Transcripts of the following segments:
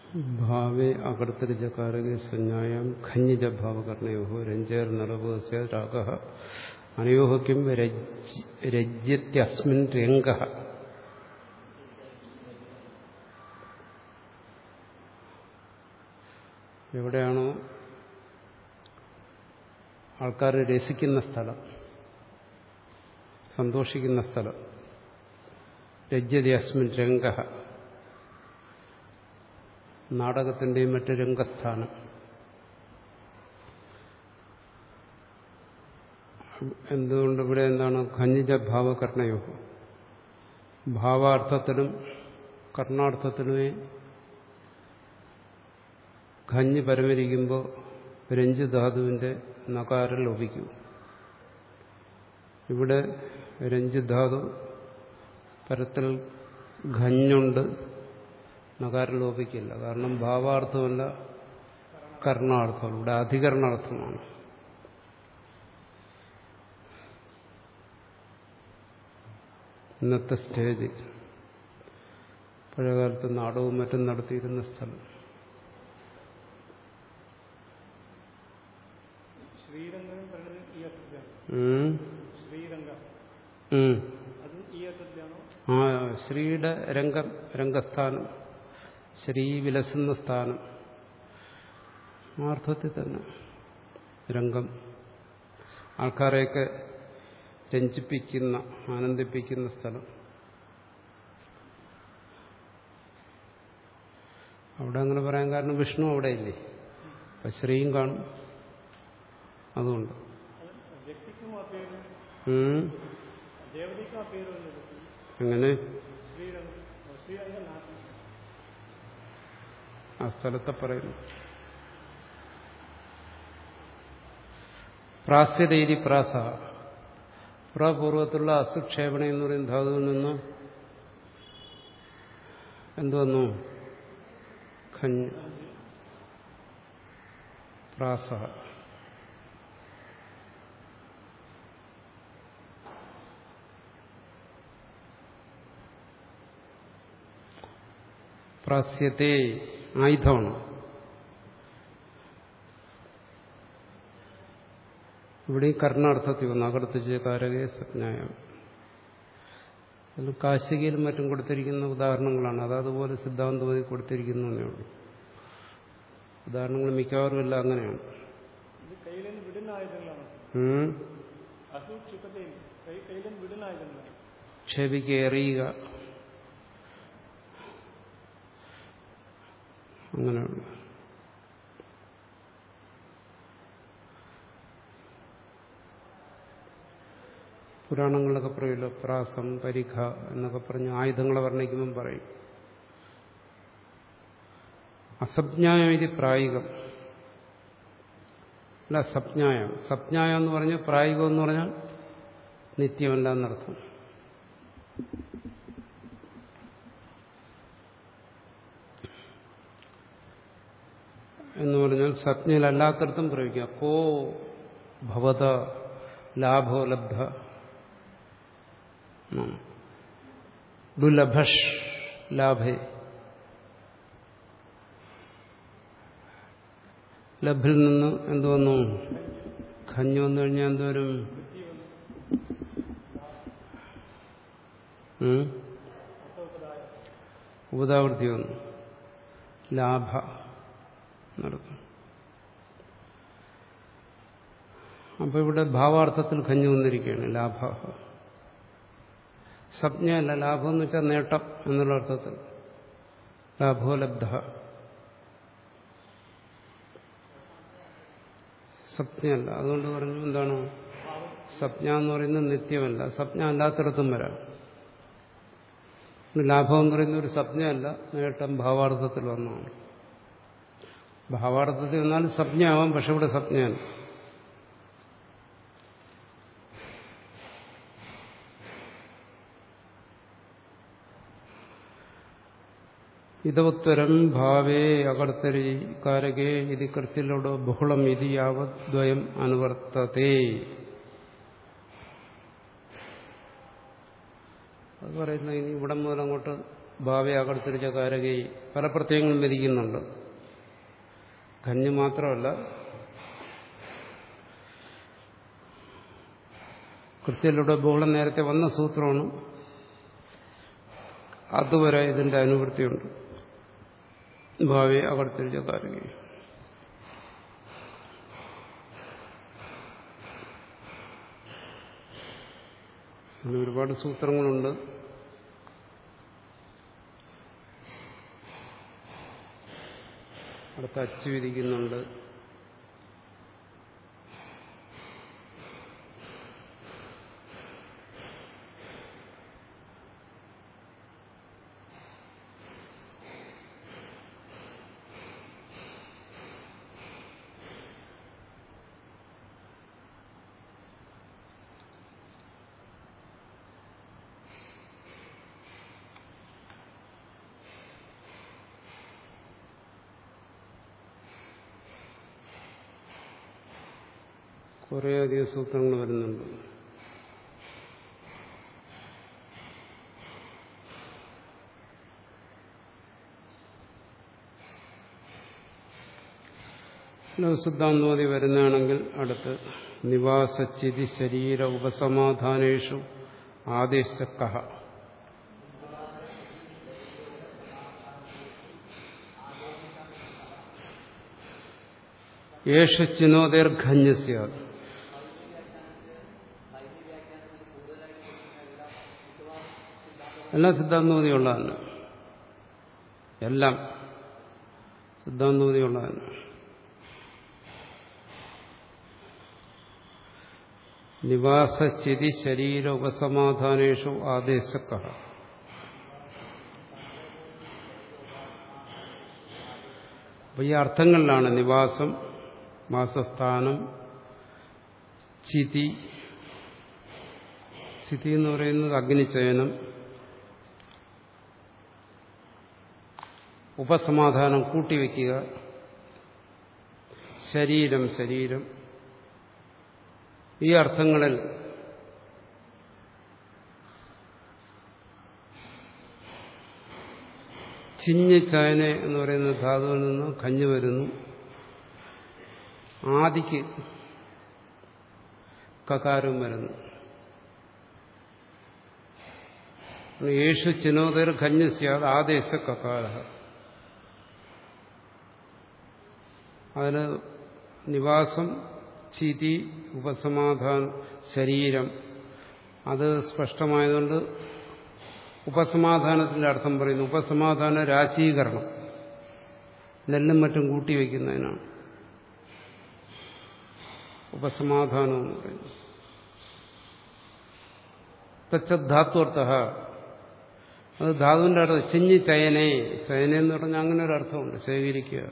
ഭാവേ അകർത്തരിചകാരകെ സംജ്ഞായം ഖഞ്ഞിജ ഭാവകർണയോ രഞ്ജേർ നിറവസ്യ രാഗ അനയോഹ Kim രജ്യത്യസ്മിൻ രംഗ എവിടെയാണോ ആൾക്കാർ രസിക്കുന്ന സ്ഥലം സന്തോഷിക്കുന്ന സ്ഥലം രജ്യതി അസ്മിൻ രംഗ നാടകത്തിൻ്റെയും മറ്റ് രംഗസ്ഥാനം എന്തുകൊണ്ട് ഇവിടെ എന്താണ് ഖഞ്ഞിജ ഭാവകർണയോ ഭാവാർത്ഥത്തിലും കർണാർത്ഥത്തിലുമേ ഖഞ്ഞ് പരമരിക്കുമ്പോൾ രഞ്ജ് ധാതുവിന്റെ നകാരം ലോപിക്കൂ ഇവിടെ രഞ്ജ് ധാതു പരത്തിൽ ഖഞ്ഞുണ്ട് നകാരം ലോപിക്കില്ല കാരണം ഭാവാർത്ഥമല്ല കർണാർത്ഥം ഇവിടെ അധികരണാർത്ഥമാണ് ഇന്നത്തെ സ്റ്റേജ് പഴയകാലത്ത് നാടകവും മറ്റും നടത്തിയിരുന്ന സ്ഥലം ശ്രീരംഗം പറയുന്നത് ഈ അർത്ഥത്തിലാണ് ഉം. ശ്രീരംഗം ഉം. അതും ഈ അർത്ഥത്തിലാണോ ആ ശ്രീയുടെ രംഗം രംഗസ്ഥാനം ശ്രീ വിലസുന്ന സ്ഥാനം ആ അർത്ഥത്തിൽ തന്നെ രംഗം ആൾക്കാരെയൊക്കെ രഞ്ജിപ്പിക്കുന്ന ആനന്ദിപ്പിക്കുന്ന സ്ഥലം അവിടെ അങ്ങനെ പറയാൻ കാരണം വിഷ്ണു അവിടെ ഇല്ലേ അപ്പം ശ്രീയും കാണും അതുകൊണ്ട് അത് വ്യക്തിക്കും ആ പേര് ഉം. ദേവതയ്ക്കും ആ പേര് വന്നത് അങ്ങനെ ശ്രീരംഗം ശ്രീരംഗം നാട്ടം ആ സ്ഥലത്തെ പറയുന്നു പ്രാസ്യതൈരി പ്രാസ പ്രപൂർവത്തിലുള്ള അസുക്ഷേപണ എന്ന് പറയുന്ന ധാതുവിൽ നിന്ന് എന്തുവന്നു ഖഞ്ഞ് പ്രാസ പ്രാസ്യത്തെ ആയുധമാണ് ഇവിടെ ഈ കർണാർത്ഥത്തിൽ വന്നു അകർത്തിച്ച് കാരകേ സജ്ഞായം കാശികയിലും മറ്റും കൊടുത്തിരിക്കുന്ന ഉദാഹരണങ്ങളാണ് അത് അതുപോലെ സിദ്ധാന്തമായി കൊടുത്തിരിക്കുന്നതേ ഉള്ളൂ ഉദാഹരണങ്ങൾ മിക്കവാറും എല്ലാം അങ്ങനെയാണ് ഇത് കയ്യിൽ നിന്ന് വിടുന്ന ആയുധങ്ങളാണ് ഉം. അസു ക്ഷിപ്പതയും കൈ കയ്യിൽ നിന്ന് വിടുന്ന ആയുധങ്ങളാണ് ക്ഷേപിക്കുക എറിയുക അങ്ങനെയുള്ള പുരാണങ്ങളിലൊക്കെ പറയുമല്ലോ പ്രാസം പരിഖ എന്നൊക്കെ പറഞ്ഞ് ആയുധങ്ങളെ വർണ്ണിക്കുമ്പം പറയും അസജ്ഞായം ഇത് പ്രായികം അല്ല സപ്ഞായം സപ്ഞായം എന്ന് പറഞ്ഞാൽ പ്രായികം എന്ന് പറഞ്ഞാൽ നിത്യമല്ല എന്നർത്ഥം എന്ന് പറഞ്ഞാൽ സജ്ഞയിലല്ലാത്തടത്തും പ്രയോഗിക്കാം കോ ഭവത ലാഭോ ലബ്ധ ഉം. ദുലഭഷ് ലാഭേ ലഭിൽ നിന്ന് എന്ത് വന്നു ഖഞ്ഞു വന്നു കഴിഞ്ഞാൽ എന്തോരും ഉം? ഉപതാവൃത്തി വന്നു ലാഭ നടക്കും അപ്പൊ ഇവിടെ ഭാവാർത്ഥത്തിൽ ഖഞ്ഞു വന്നിരിക്കുകയാണ് ലാഭ സംജ്ഞയല്ല ലാഭം എന്ന് വെച്ചാൽ നേട്ടം എന്നുള്ള അർത്ഥത്തിൽ ലാഭോ ലബ്ധ സ്വപ്നയല്ല അതുകൊണ്ട് പറഞ്ഞു എന്താണ് സ്വപ്ന എന്ന് പറയുന്നത് നിത്യമല്ല സ്വപ്ന അല്ലാത്തിടത്തും വരാം ലാഭം എന്ന് പറയുന്ന ഒരു സ്വപ്നയല്ല നേട്ടം ഭാവാർത്ഥത്തിൽ വന്നതാണ് ഭാവാർത്ഥത്തിൽ വന്നാലും സ്വപ്നയാവാം പക്ഷെ ഇവിടെ സ്വപ്നയല്ല ഇതോത്തരം ഭാവേ അകർത്തരി കാരകേ ഇത് കൃത്യലോടോ ബഹുളം ഇത് യാവത് ദ്വയം അനുവർത്തതേ അത് പറയുന്നത് ഇനി ഇവിടെ മുതൽ അങ്ങോട്ട് ഭാവ്യാകർത്തിരിച്ച കാരകി പല പ്രത്യയങ്ങളും വിധിക്കുന്നുണ്ട് കഞ്ഞ് മാത്രമല്ല കൃത്യയിലൂടെ ബോളം നേരത്തെ വന്ന സൂത്രമാണ് അതുവരെ ഇതിന്റെ അനുവൃത്തിയുണ്ട് ഭാവി അകർത്തിരിച്ച കാരകി അങ്ങനെ ഒരുപാട് സൂത്രങ്ങളുണ്ട് അടുത്ത അച്ചു വിധിക്കുന്നുണ്ട് കുറേയധികം സൂത്രങ്ങൾ വരുന്നുണ്ട് സിദ്ധാന്തമതി വരുന്നതാണെങ്കിൽ അടുത്ത് നിവാസച്ചിതി ശരീര ഉപസമാധാനേഷു ആദേശക്കഹ യേഷ ചിനോദീർഘന്യസ്യാത് എല്ലാം സിദ്ധാന്തമതിയുള്ളതാണ് എല്ലാം സിദ്ധാന്തമതിയുള്ളതാണ് നിവാസച്ചിതി ശരീര ഉപസമാധാനേഷു ആദേശക്ക അപ്പൊ ഈ അർത്ഥങ്ങളിലാണ് നിവാസം വാസസ്ഥാനം ചിതി ചിതി എന്ന് പറയുന്നത് അഗ്നിചയനം ഉപസമാധാനം കൂട്ടിവെക്കുക ശരീരം ശരീരം ഈ അർത്ഥങ്ങളിൽ ചിഞ്ഞ് ചായന എന്ന് പറയുന്ന ധാതുവിൽ നിന്ന് കഞ്ഞു വരുന്നു ആദിക്ക് കകാരം വരുന്നു യേശു ചിനോദർ ഖഞ്ഞസ്യാത് ആദേശ കകാര അതിന് നിവാസം ചിതി ഉപസമാധാനം ശരീരം അത് സ്പഷ്ടമായതുകൊണ്ട് ഉപസമാധാനത്തിന്റെ അർത്ഥം പറയുന്നു ഉപസമാധാന രാശീകരണം നെല്ലും മറ്റും കൂട്ടിവെക്കുന്നതിനാണ് ഉപസമാധാനം എന്ന് പറയുന്നത് തച്ചാത്വർത്ഥ അത് ധാതുവിന്റെ അർത്ഥം ചിഞ്ഞി ചയനെ ചയന എന്ന് പറഞ്ഞാൽ അങ്ങനെ ഒരു അർത്ഥമുണ്ട് ശേഖരിക്കുക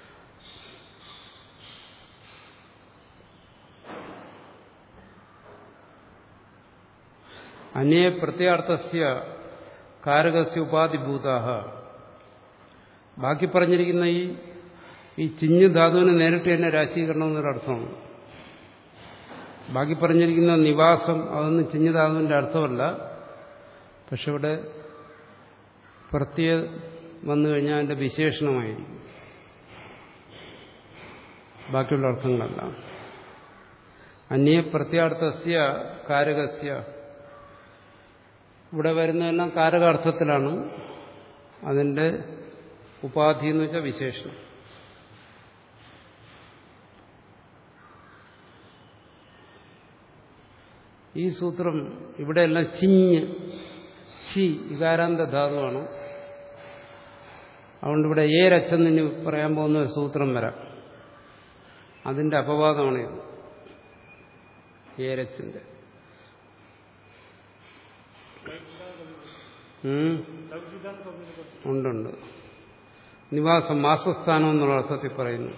അന്യേ പ്രത്യാർത്ഥസ്യ കാരകസ്യ ഉപാധിഭൂതാഹ ബാക്കി പറഞ്ഞിരിക്കുന്ന ഈ ഈ ചിഞ്ഞ് ധാതുവിന് നേരിട്ട് തന്നെ രാശീകരണം എന്നൊരർത്ഥമാണ് ബാക്കി പറഞ്ഞിരിക്കുന്ന നിവാസം അതൊന്നും ചിഞ്ഞ് ധാതുവിന്റെ അർത്ഥമല്ല പക്ഷെ ഇവിടെ പ്രത്യേക വന്നു കഴിഞ്ഞാൽ അതിന്റെ വിശേഷണമായിരിക്കും ബാക്കിയുള്ള അർത്ഥങ്ങളല്ല അന്യ പ്രത്യാർത്ഥസ്യ കാരകസ്യ ഇവിടെ വരുന്നതെല്ലാം കാരകാർത്ഥത്തിലാണ് അതിന്റെ ഉപാധി എന്ന് വെച്ചാൽ വിശേഷണം ഈ സൂത്രം ഇവിടെയെല്ലാം ചിഞ്ഞ് ചി ഇകാരാന്ത ധാതുവാണ് അതുകൊണ്ട് ഇവിടെ ഏരച്ചെന്ന് പറയാൻ പോകുന്ന ഒരു സൂത്രം വരാം അതിന്റെ അപവാദമാണ് ഇത് ഏരച്ചിന്റെ ഉണ്ടുണ്ട് നിവാസം വാസസ്ഥാനം എന്നുള്ള അർത്ഥത്തിൽ പറയുന്നു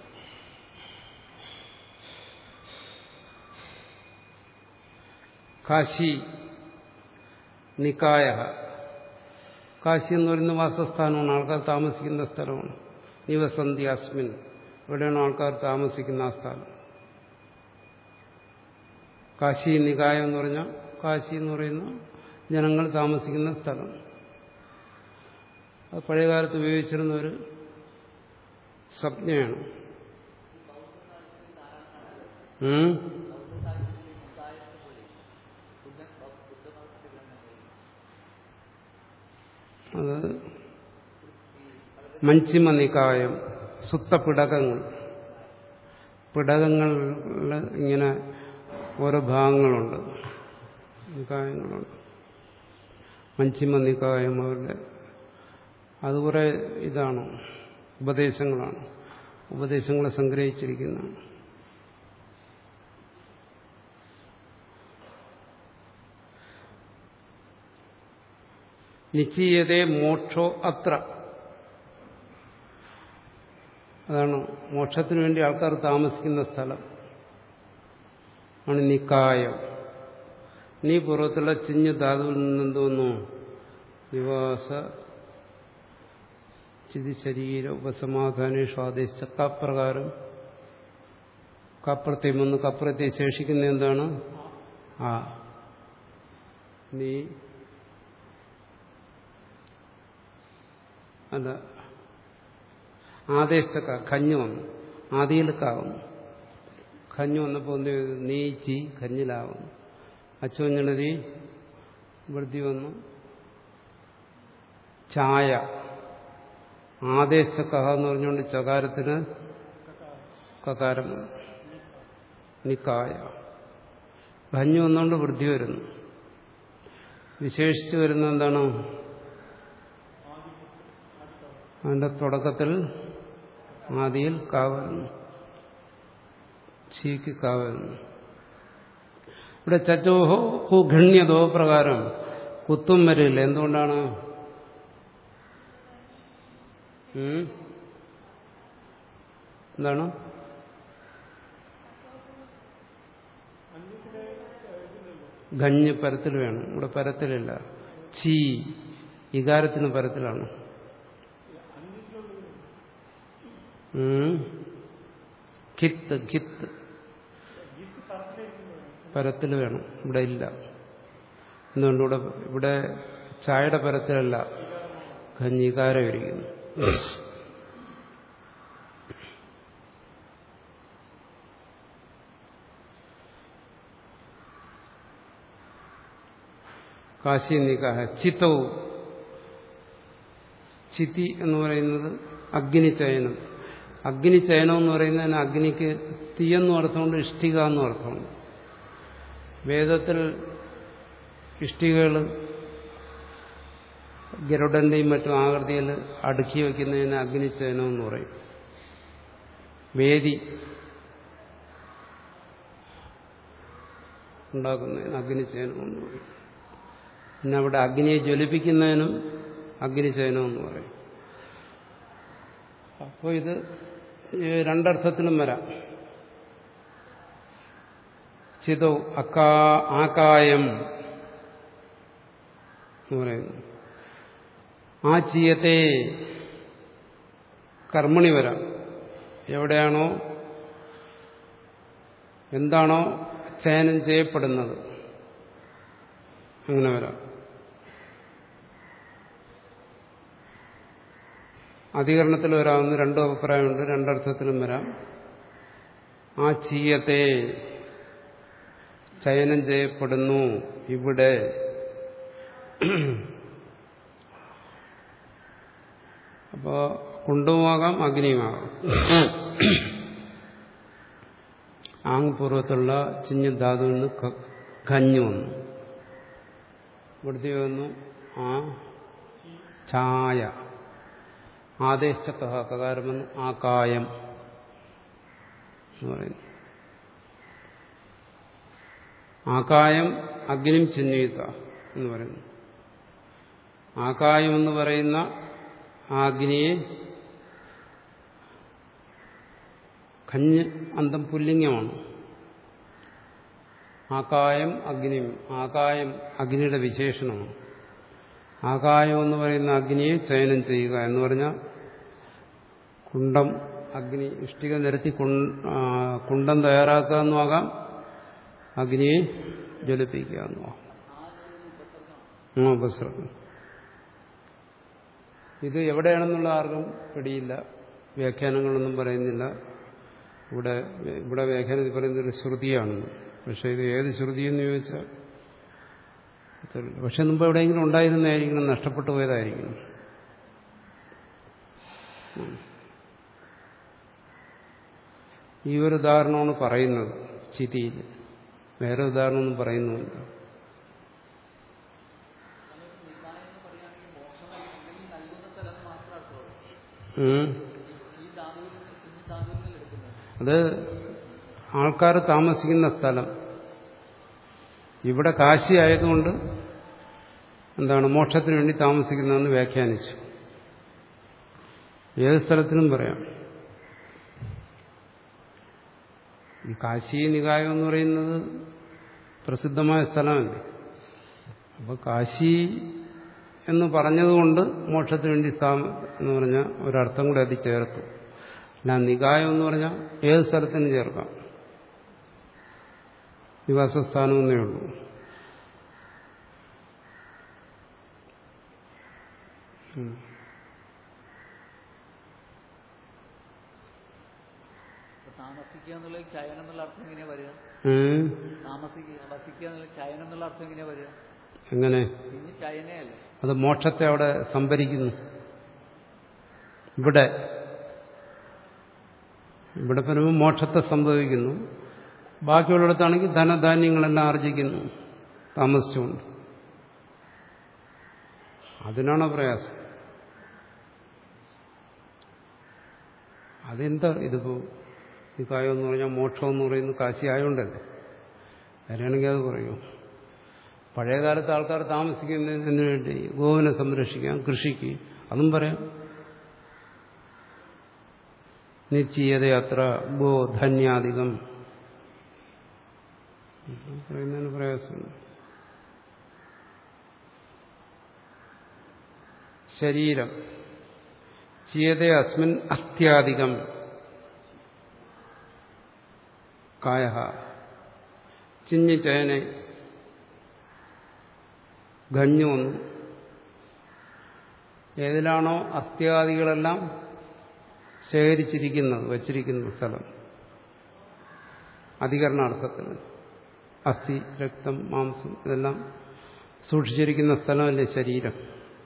കാശി നിക്കായ കാശി എന്ന് പറയുന്ന വാസസ്ഥാനമാണ് ആൾക്കാർ താമസിക്കുന്ന സ്ഥലമാണ് നിവസന്തി അസ്മിൻ ഇവിടെയാണ് ആൾക്കാർ താമസിക്കുന്ന ആ സ്ഥലം കാശി നികായ എന്ന് പറഞ്ഞാൽ കാശി എന്ന് പറയുന്ന ജനങ്ങൾ താമസിക്കുന്ന സ്ഥലം അത് പഴയകാലത്ത് ഉപയോഗിച്ചിരുന്ന ഒരു സംജ്ഞയാണ് ഉം? അത് മഞ്ചിമ നികായം സുത്തപിടകങ്ങൾ പിടകങ്ങളിൽ ഇങ്ങനെ ഓരോ ഭാഗങ്ങളുണ്ട് നികായങ്ങളുണ്ട് മഞ്ചിമ നികായം അവരുടെ അത് കുറെ ഇതാണ് ഉപദേശങ്ങളാണ് ഉപദേശങ്ങളെ സംഗ്രഹിച്ചിരിക്കുന്നതാണ് നിശ്ചയതേ മോക്ഷോ അത്ര അതാണ് മോക്ഷത്തിന് വേണ്ടി ആൾക്കാർ താമസിക്കുന്ന സ്ഥലം ആണ് നിക്കായം നീ പൂർവ്വത്തിലുള്ള ചിഞ്ഞ് ധാതുവിൽ നിന്നെന്തോന്നു നിവാസ ചിതി ശരീര ഉപസമാധാനേഷു ആദേശിച്ച കപ്രകാരം കപ്രത്യം ഒന്ന് കപ്രത്തെ ശേഷിക്കുന്ന എന്താണ് ആ നീ അല്ല ആദേശക്ക കഞ്ഞു വന്നു ആദിയിൽ കാവുന്നു കഞ്ഞു വന്നപ്പോൾ എന്ത് ചെയ്തു നീ ചി കഞ്ഞിലാവുന്നു അച്ചുവഞ്ഞണതി വൃത്തി വന്നു ചായ ആദേശക്കഹ എന്ന് പറഞ്ഞുകൊണ്ട് ചകാരത്തിന് കകാരം വന്നു. നിക്കായ കഞ്ഞു വന്നുകൊണ്ട് വൃദ്ധി വരുന്നു വിശേഷിച്ച് വരുന്ന എന്താണ് അതിന്റെ തുടക്കത്തിൽ ആദിയിൽ കാവലുന്നു ചീക്ക് കാവലുന്നു ഇവിടെ ചച്ചോഹോ കുഘണ്യതോ പ്രകാരം കുത്തും വരില്ല എന്തുകൊണ്ടാണ് ഉം? എന്താണ് ഗഞ്ഞ് പരത്തിൽ വേണം ഇവിടെ പരത്തിലില്ല ചീ ഇകാരത്തിന് പരത്തിലാണ് ഉം. ഖിത്ത് ഖിത്ത് പരത്തിൽ വേണം ഇവിടെ ഇല്ല എന്തുകൊണ്ട് ഇവിടെ ഇവിടെ ചായയുടെ പരത്തിലല്ല കഞ്ഞികാരം ഇരിക്കുന്നു കാശി നിക്കാഹ ചിത്തവും ചിത്തി എന്ന് പറയുന്നത് അഗ്നിചയനം അഗ്നിചയനം എന്ന് പറയുന്നതിന് അഗ്നിക്ക് തീയെന്നും അർത്ഥമുണ്ട് ഇഷ്ടിക എന്നും അർത്ഥമുണ്ട് വേദത്തിൽ ഇഷ്ടികകൾ ഗരുഡന്റെയും മറ്റും ആകൃതിയിൽ അടുക്കി വയ്ക്കുന്നതിന് അഗ്നിചയനം എന്ന് പറയും വേദി ഉണ്ടാക്കുന്നതിന് അഗ്നിചയനം എന്ന് പറയും പിന്നെ അവിടെ അഗ്നിയെ ജ്വലിപ്പിക്കുന്നതിനും അഗ്നിചയനം എന്ന് പറയും അപ്പോൾ ഇത് ഈ രണ്ടർത്ഥത്തിലും വരാം ചിതോ അക്കാ ആകായം എന്ന് പറയുന്നു ആ ചീയത്തെ കർമ്മണി വരാം എവിടെയാണോ എന്താണോ ചയനം ചെയ്യപ്പെടുന്നത് അങ്ങനെ വരാം അധികരണത്തിൽ വരാവുന്ന രണ്ടു അഭിപ്രായമുണ്ട് രണ്ടർത്ഥത്തിലും വരാം ആ ചീയത്തെ ചയനം ചെയ്യപ്പെടുന്നു ഇവിടെ അപ്പോ കുണ്ടുമാകാം അഗ്നിയുമാകാം ആങ് പൂർവ്വത്തുള്ള ചിഞ്ഞ ധാതുവിൽ നിന്ന് കഞ്ഞു വന്നു ഇവിടുത്തെ വന്നു ആ ചായ ആദേശക്ക കകാരമെന്ന് ആകായം എന്ന് പറയുന്നു ആകായം അഗ്നിം ചിഹ്നിത എന്ന് പറയുന്നു ആകായം എന്ന് പറയുന്ന ആ അഗ്നിയെ കഞ്ഞ് അന്തം പുല്ലിംഗമാണ് ആകായം അഗ്നിയും ആകായം അഗ്നിയുടെ വിശേഷണമാണ് ആകായം എന്ന് പറയുന്ന അഗ്നിയെ ചയനം ചെയ്യുക എന്ന് പറഞ്ഞാൽ കുണ്ടം അഗ്നി ഇഷ്ടിക നിരത്തി കുണ്ടം തയ്യാറാക്കുക എന്നുമാകാം അഗ്നിയെ ജ്വലിപ്പിക്കുക എന്നുമാകാം ആ ഉപസർഗം ഇത് എവിടെയാണെന്നുള്ള ആർക്കും പിടിയില്ല വ്യാഖ്യാനങ്ങളൊന്നും പറയുന്നില്ല ഇവിടെ ഇവിടെ വ്യാഖ്യാനത്തിൽ പറയുന്നത് ഒരു ശ്രുതിയാണെന്ന് പക്ഷെ ഇത് ഏത് ശ്രുതി എന്ന് ചോദിച്ചാൽ അറിയില്ല. പക്ഷെ മുമ്പ് എവിടെയെങ്കിലും ഉണ്ടായിരുന്നതായിരിക്കണം നഷ്ടപ്പെട്ടു പോയതായിരിക്കണം ഈ ഒരു ഉദാഹരണമാണ് പറയുന്നത് ചിതിയിൽ വേറെ ഉദാഹരണമൊന്നും പറയുന്നുമില്ല ഉം. അത് ആൾക്കാർ താമസിക്കുന്ന സ്ഥലം ഇവിടെ കാശി ആയതുകൊണ്ട് എന്താണ് മോക്ഷത്തിന് വേണ്ടി താമസിക്കുന്നതെന്ന് വ്യാഖ്യാനിച്ചു ഏത് സ്ഥലത്തിനും പറയാം ഈ കാശി നികായം എന്ന് പറയുന്നത് പ്രസിദ്ധമായ സ്ഥലമല്ലേ അപ്പോൾ കാശി എന്ന് പറഞ്ഞതുകൊണ്ട് മോക്ഷത്തിന് വേണ്ടി സ്ഥാപ എന്ന് പറഞ്ഞാൽ ഒരർത്ഥം കൂടെ അതിൽ ചേർത്തു അല്ല നികായം എന്ന് പറഞ്ഞാൽ ഏത് സ്ഥലത്തിനും ചേർക്കാം നിവാസസ്ഥാനം എന്നേ ഉള്ളൂ ഉം. അപ്പൊ താമസിക്കുക എന്നുള്ള ചയനം എന്നുള്ള അർത്ഥം എങ്ങനെയാ വരിക ഉം. താമസിക്കുക വസിക്കുക എന്നുള്ള ചയനം എന്നുള്ള അർത്ഥം എങ്ങനെയാ വരിക എങ്ങനെ ഇനി ചയനയല്ലേ അത് മോക്ഷത്തെ അവിടെ സംഭരിക്കുന്നു ഇവിടെ ഇവിടെ വരുമ്പോൾ മോക്ഷത്തെ സംഭവിക്കുന്നു ബാക്കിയുള്ളിടത്താണെങ്കിൽ ധനധാന്യങ്ങളെല്ലാം ആർജിക്കുന്നു താമസിച്ചുകൊണ്ട് അതിനാണ് പ്രയാസം അതെന്താ ഇതിപ്പോ ഈ കായം എന്ന് പറഞ്ഞാൽ മോക്ഷം എന്ന് പറയുന്നത് കാശി ആയതുകൊണ്ടല്ലേ അങ്ങനെയാണെങ്കിൽ അത് പറയൂ പഴയ കാലത്ത് ആൾക്കാർ താമസിക്കുന്നതിന് വേണ്ടി ഗോവിനെ സംരക്ഷിക്കാം കൃഷിക്ക് അതും പറയാം നിശ്ചയതയത്ര ഗോ ധന്യാധികം പറയുന്നതിന് പ്രയാസമുണ്ട് ശരീരം ചീയതേ അസ്മിൻ അത്യാധികം കായ ചിഞ്ഞി ചയനെ ഗഞ്ഞു വന്നു ഏതിലാണോ അത്യാദികളെല്ലാം ശേഖരിച്ചിരിക്കുന്നത് വച്ചിരിക്കുന്ന സ്ഥലം അധികരണാർത്ഥത്തിൽ അസ്ഥി രക്തം മാംസം ഇതെല്ലാം സൂക്ഷിച്ചിരിക്കുന്ന സ്ഥലമല്ലേ ശരീരം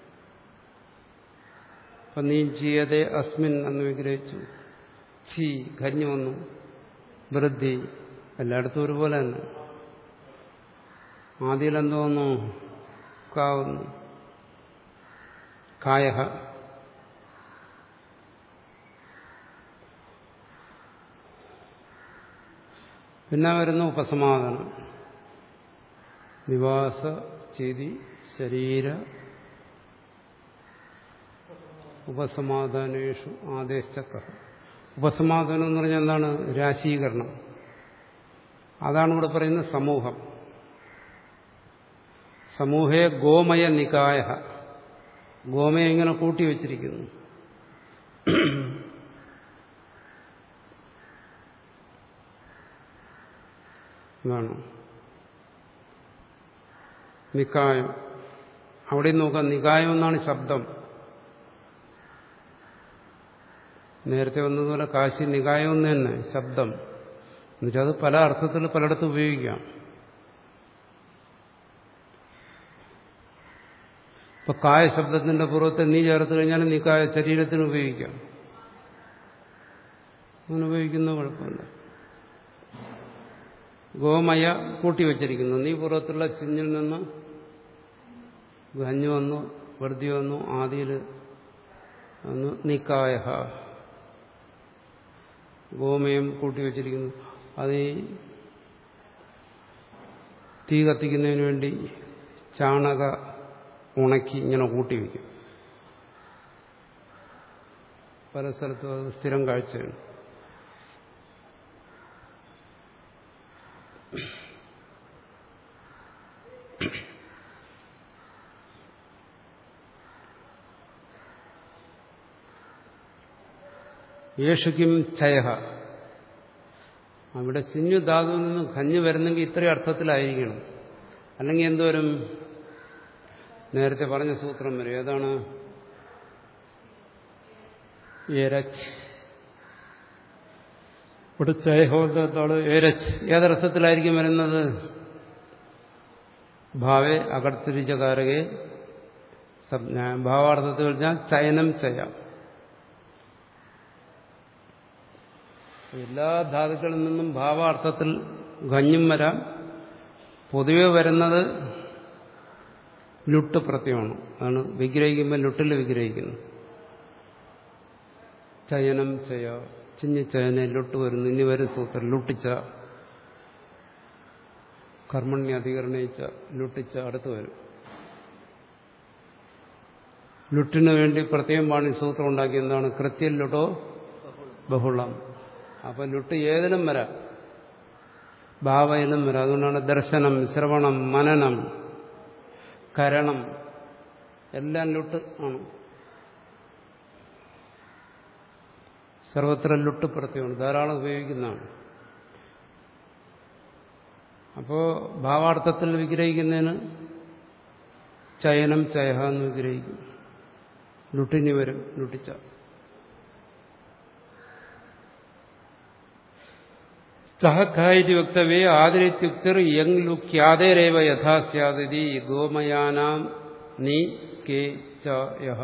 അപ്പം നീ ചെയ്യതെ അസ്മിൻ എന്ന് വിഗ്രഹിച്ചു ചീ ഖഞ്ഞു വന്നു വൃദ്ധി എല്ലായിടത്തും ഒരുപോലെ തന്നെ ആദ്യം എന്തോന്നു കാവുന്നു കായ പിന്നെ വരുന്ന ഉപസമാധാനം നിവാസ ചിതി ശരീര ഉപസമാധാനേഷു ആദേശക്ക ഉപസമാധാനം എന്ന് പറഞ്ഞാൽ എന്താണ് രാശീകരണം അതാണ് ഇവിടെ പറയുന്നത് സമൂഹം സമൂഹേ ഗോമയ നികായ ഗോമയെ ഇങ്ങനെ കൂട്ടിവെച്ചിരിക്കുന്നു എന്താണ് നിക്കായം അവിടെ നോക്കാം നികായം എന്നാണ് ശബ്ദം നേരത്തെ വന്നതുപോലെ കാശി നികായം എന്ന് തന്നെ ശബ്ദം എന്നുവെച്ചാൽ അത് പല അർത്ഥത്തിൽ പലയിടത്തും ഉപയോഗിക്കാം ഇപ്പൊ കായ ശബ്ദത്തിന്റെ പുറത്തെ നീ ചേർത്ത് കഴിഞ്ഞാൽ നീ കായ ശരീരത്തിന് ഉപയോഗിക്കാം അങ്ങനെ ഉപയോഗിക്കുന്ന കുഴപ്പമില്ല ഗോമയ കൂട്ടിവെച്ചിരിക്കുന്നു നീ പുറത്തുള്ള ചിഞ്ഞിൽ നിന്ന് ഗഞ്ഞു വന്നു വെറുതി വന്നു ആദിയിൽ വന്നു നിക്കായ ഗോമയം കൂട്ടിവെച്ചിരിക്കുന്നു അത് ഈ തീ കത്തിക്കുന്നതിന് വേണ്ടി ചാണക ഉണക്കി ഇങ്ങനെ കൂട്ടിവെക്കും പല സ്ഥലത്തും അത് സ്ഥിരം കാഴ്ചയാണ് യേശുക്കും ചയഹ അവിടെ ചിഞ്ഞു ധാതുവിൽ നിന്ന് കഞ്ഞു വരുന്നെങ്കിൽ ഇത്രയും അർത്ഥത്തിലായിരിക്കണം അല്ലെങ്കിൽ എന്തോരും നേരത്തെ പറഞ്ഞ സൂത്രം വരും ഏതാണ് എരച്ച് ഇവിടെ ചയഹോദത്താണ് എരച്ച് ഏതർത്ഥത്തിലായിരിക്കും വരുന്നത് ഭാവേ അകർത്തിരിച്ചകാരകെ സംജ്ഞ ഭാവാർത്ഥത്തിൽ പറഞ്ഞാൽ ചയനം ചെയ്യാം എല്ലാ ധാതുക്കളിൽ നിന്നും ഭാവാർത്ഥത്തിൽ ഗഞ്ഞും വരാം പൊതുവെ വരുന്നത് ലുട്ട് പ്രത്യമാണ് അതാണ് വിഗ്രഹിക്കുമ്പോൾ ലുട്ടിൽ വിഗ്രഹിക്കുന്നു ചയനം ചയ ചിഞ്ഞിച്ചയനെ ലുട്ട് വരുന്നു ഇനി വരും സൂത്രം ലുട്ടിച്ച കർമ്മണ്യ അധികരണയിച്ച ലുട്ടിച്ച അടുത്ത് വരും ലുട്ടിന് വേണ്ടി പ്രത്യേകം പാണി സൂത്രം ഉണ്ടാക്കി എന്താണ് കൃത്യം ലുട്ടോ ബഹുളം അപ്പൊ ലുട്ട് ഏതിനും വരാം ഭാവയിലും വരാം അതുകൊണ്ടാണ് ദർശനം ശ്രവണം മനനം കരണം എല്ലാം ലുട്ട് ആണ് സർവത്ര ലുട്ട് പ്രത്യമാണ് ധാരാളം ഉപയോഗിക്കുന്നതാണ് അപ്പോ ഭാവാർത്ഥത്തിൽ വിഗ്രഹിക്കുന്നതിന് ചയനം ചയഹ എന്ന് വിഗ്രഹിക്കും ലുട്ടിനി വരും ലുട്ടിച്ച ചഹക്കാരി വക്തവ്യേ ആദരിത്യുക്തിർ യങ് ലുക്യാദേരേവ യഥാ സ്യാദിതി ഗോമയാനാം നീ കെ ച യഹ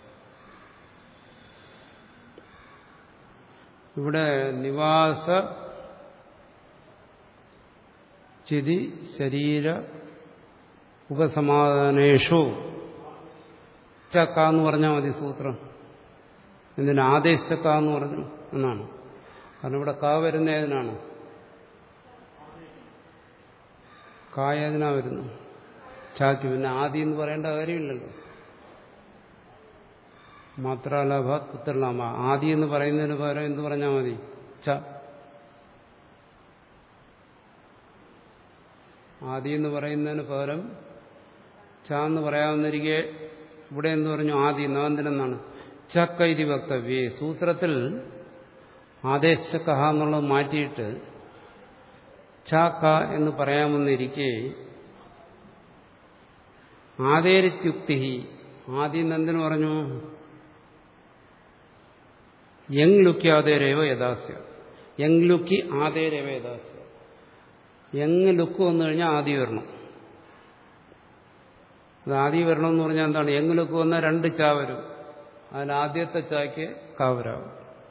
ഇവിടെ നിവാസ ചിതി ശരീര ഉപസമാധാനേഷു ചക്ക എന്ന് പറഞ്ഞാൽ മതി സൂത്രം എന്തിന് ആദേശക്ക എന്ന് പറഞ്ഞു എന്നാണ് കാരണം ഇവിടെ കാ വരുന്ന ഏതിനാണ് കായ ഏതിനാ വരുന്നു ചാക്ക് പിന്നെ ആദി എന്ന് പറയേണ്ട കാര്യമില്ലല്ലോ മാത്രാലാഭാത് പുത്രനാമ ആദി എന്ന് പറയുന്നതിന് പകരം എന്ത് പറഞ്ഞാൽ മതി ച ആദി എന്ന് പറയുന്നതിന് പകരം ച എന്ന് പറയാവുന്നിരിക്കെ ഇവിടെ എന്ന് പറഞ്ഞു ആദി നവന്തിനെന്നാണ് ചക്കൈതി വക്തവ്യേ സൂത്രത്തിൽ ആദേശക്കഹ എന്നുള്ളത് മാറ്റിയിട്ട് ച ക എന്ന് പറയാമെന്നിരിക്കെ ആദേരിത്യുക്തി ആദ്യം എന്തിനു പറഞ്ഞു യങ് ലുക്കി ആദേരേവ യഥാസ്യ യങ് ലുക്കി ആദേരേവ യഥാസ്യ യങ് ലുക്ക് വന്നു കഴിഞ്ഞാൽ ആദ്യം വരണം അത് ആദ്യം വരണമെന്ന് പറഞ്ഞാൽ എന്താണ് യങ് ലുക്ക് വന്നാൽ രണ്ട് ചാ വരും അതിൽ ആദ്യത്തെ ചായ്ക്ക് കാവരാവും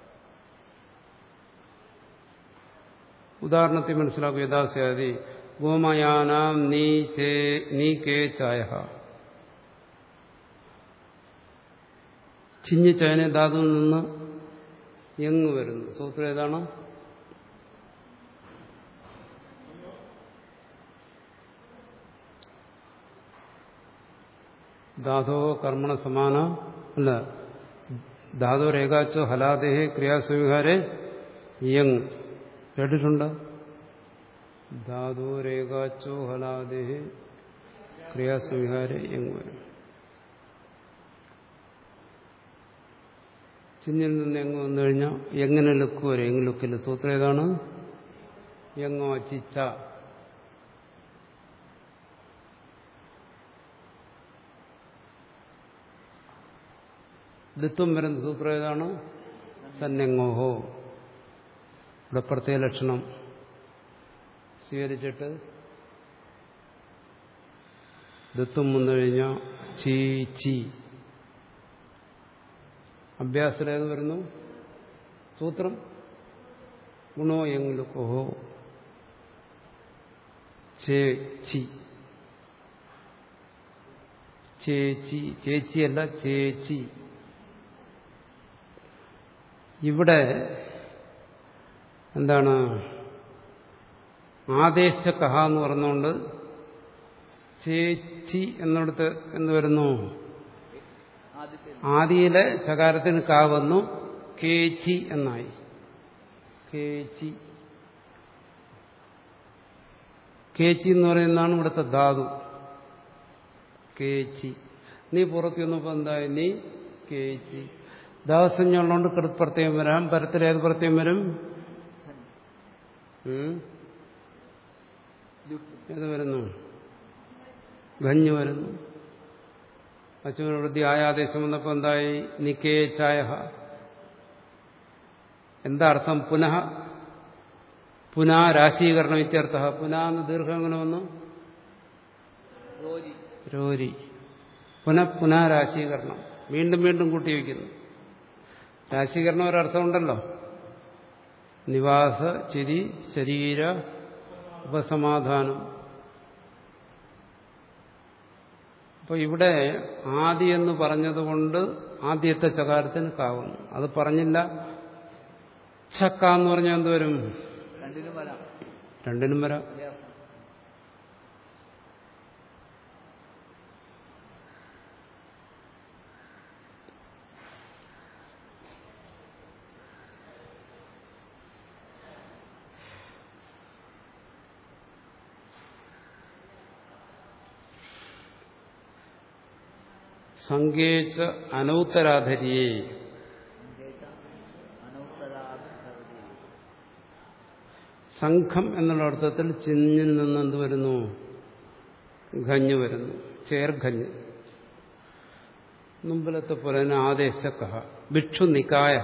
ഉദാഹരണത്തിൽ മനസ്സിലാക്കും യഥാസ്യാതി ഗോമയാനാം നീ ചേ നീ കേ ചായ ചിഞ്ഞ് ചയന ധാതുവിൽ നിന്ന് എങ്ങ് വരുന്നു സൂത്രം ഏതാണ് ധാതോ കർമ്മണ സമാന അല്ല ധാതോ രേഖാച്ചോ ഹലാദേഹേ ക്രിയാസ്വീകാരെ യങ് കേട്ടിട്ടുണ്ട് ധാതു രേഖാച്ചോ ഹലാദേഹേ ക്രിയാസ്വീകാരെ യങ് വരും ചിഞ്ഞിൽ നിന്ന് എങ്ങ് വന്നു കഴിഞ്ഞാൽ എങ്ങനെ ലുക്ക് വരും എങ് ലുക്കില്ല സൂത്രം ഏതാണ് എങ്ങോ ചിച്ച ലിത്വം വരുന്ന സൂത്രം ഏതാണ് സന്നെങ്ങോഹോ ഇവിടെ പ്രത്യേക ലക്ഷണം സ്വീകരിച്ചിട്ട് ദത്വം വന്നു കഴിഞ്ഞാൽ ചീ ചി അഭ്യാസത്തിൽ ഏത് വരുന്നു സൂത്രം ഗുണോ എങ്കിലുക്കോഹോ ചേച്ചി ചേച്ചി ചേച്ചിയല്ല ചേച്ചി ഇവിടെ എന്താണ് ആദേശ കഹ എന്ന് പറഞ്ഞുകൊണ്ട് ചേച്ചി എന്നിടത്ത് എന്ത് വരുന്നു ആദ്യത്തെ ആദിയിലെ ശകാരത്തിന് കാ വന്നു കേച്ചി എന്നായി കേച്ചി കേച്ചി എന്ന് പറയുന്നതാണ് ഇവിടുത്തെ ധാതു കേച്ചി നീ പുറത്തു വന്നപ്പോൾ എന്തായി നീ കേച്ചി ദാസഞ്ഞുള്ളതുകൊണ്ട് കൃത് പ്രത്യം വരാം പരത്തിൽ ഏത് പ്രത്യം വരും ഉം? ലുട്ട് ഏത് വരുന്നു ഗഞ്ഞ് വരുന്നു അച്ഛനവൃത്തി ആയാദേശം വന്നപ്പോൾ എന്തായി നിക്കേ ചായ എന്താ അർത്ഥം പുനഃ പുനാരാശീകരണം ഇത്യർത്ഥ പുനഃ എന്ന് ദീർഘം എങ്ങനെ വന്നു റോജി രോരി പുനഃ പുനരാശീകരണം വീണ്ടും വീണ്ടും കൂട്ടിവെക്കുന്നു രാശീകരണം ഒരർത്ഥമുണ്ടല്ലോ നിവാസ ചിരി ശരീര ഉപസമാധാനം അപ്പോൾ ഇവിടെ ആദി എന്ന് പറഞ്ഞതുകൊണ്ട് ആദ്യത്തെ ചകാരത്തിന് കാവുന്നു അത് പറഞ്ഞില്ല ചക്ക എന്ന് പറഞ്ഞാൽ എന്തുവരും രണ്ടിനും വരാം രണ്ടിനും വരാം അതേ അർത്ഥം സങ്കേച്ച അനൗത്തരാധരിയെ സങ്കേത അനൗത്തരാധി സംഘം എന്നുള്ള അർത്ഥത്തിൽ ചിഞ്ഞിൽ നിന്ന് എന്ത് വരുന്നു ഖഞ്ഞ് വരുന്നു ചേർഖഞ്ഞ് മുമ്പിലത്തെ പോലെ തന്നെ ആദേശക്കഹ ഭിക്ഷു നിക്കായ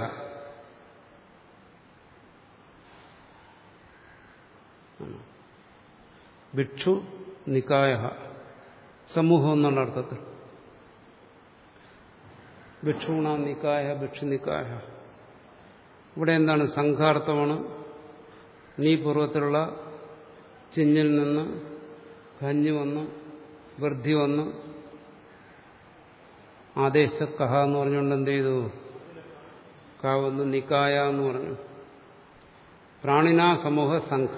ഭിക്ഷു നിക്കായ സമൂഹം എന്നുള്ള അർത്ഥത്തിൽ ഭിക്ഷൂണ നിക്കായ ഭിക്ഷു നിക്കായ ഇവിടെ എന്താണ് സംഘാർത്ഥമാണ് നീ പൂർവ്വത്തിലുള്ള ചിഞ്ഞിൽ നിന്ന് കഞ്ഞി വന്ന് വൃദ്ധി വന്ന് ആദേശക്കഹ എന്ന് പറഞ്ഞുകൊണ്ട് എന്ത് ചെയ്തു കാവന്ന് നിക്കായ എന്ന് പറഞ്ഞു പ്രാണിനാ സമൂഹ സംഘ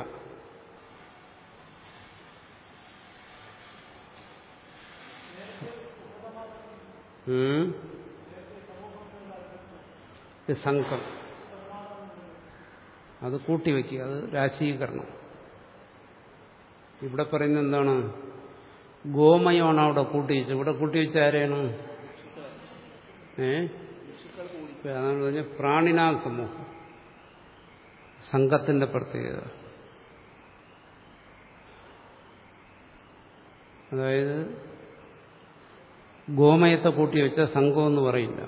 ഉം. ഇത് സംഘം അത് കൂട്ടിവെക്കുക അത് രാശീകരണം ഇവിടെ പറയുന്നത് എന്താണ് ഗോമയമാണ് അവിടെ കൂട്ടിവെച്ചത് ഇവിടെ കൂട്ടിവെച്ച ആരെയാണ് ഏ ഋഷികൾ കൂടി ഇപ്പൊ അതാണ് പറഞ്ഞ പ്രാണിനാ സമൂഹം സംഘത്തിന്റെ പ്രത്യേകത അതായത് ഗോമയത്തെ കൂട്ടിവെച്ച സംഘം എന്ന് പറയില്ല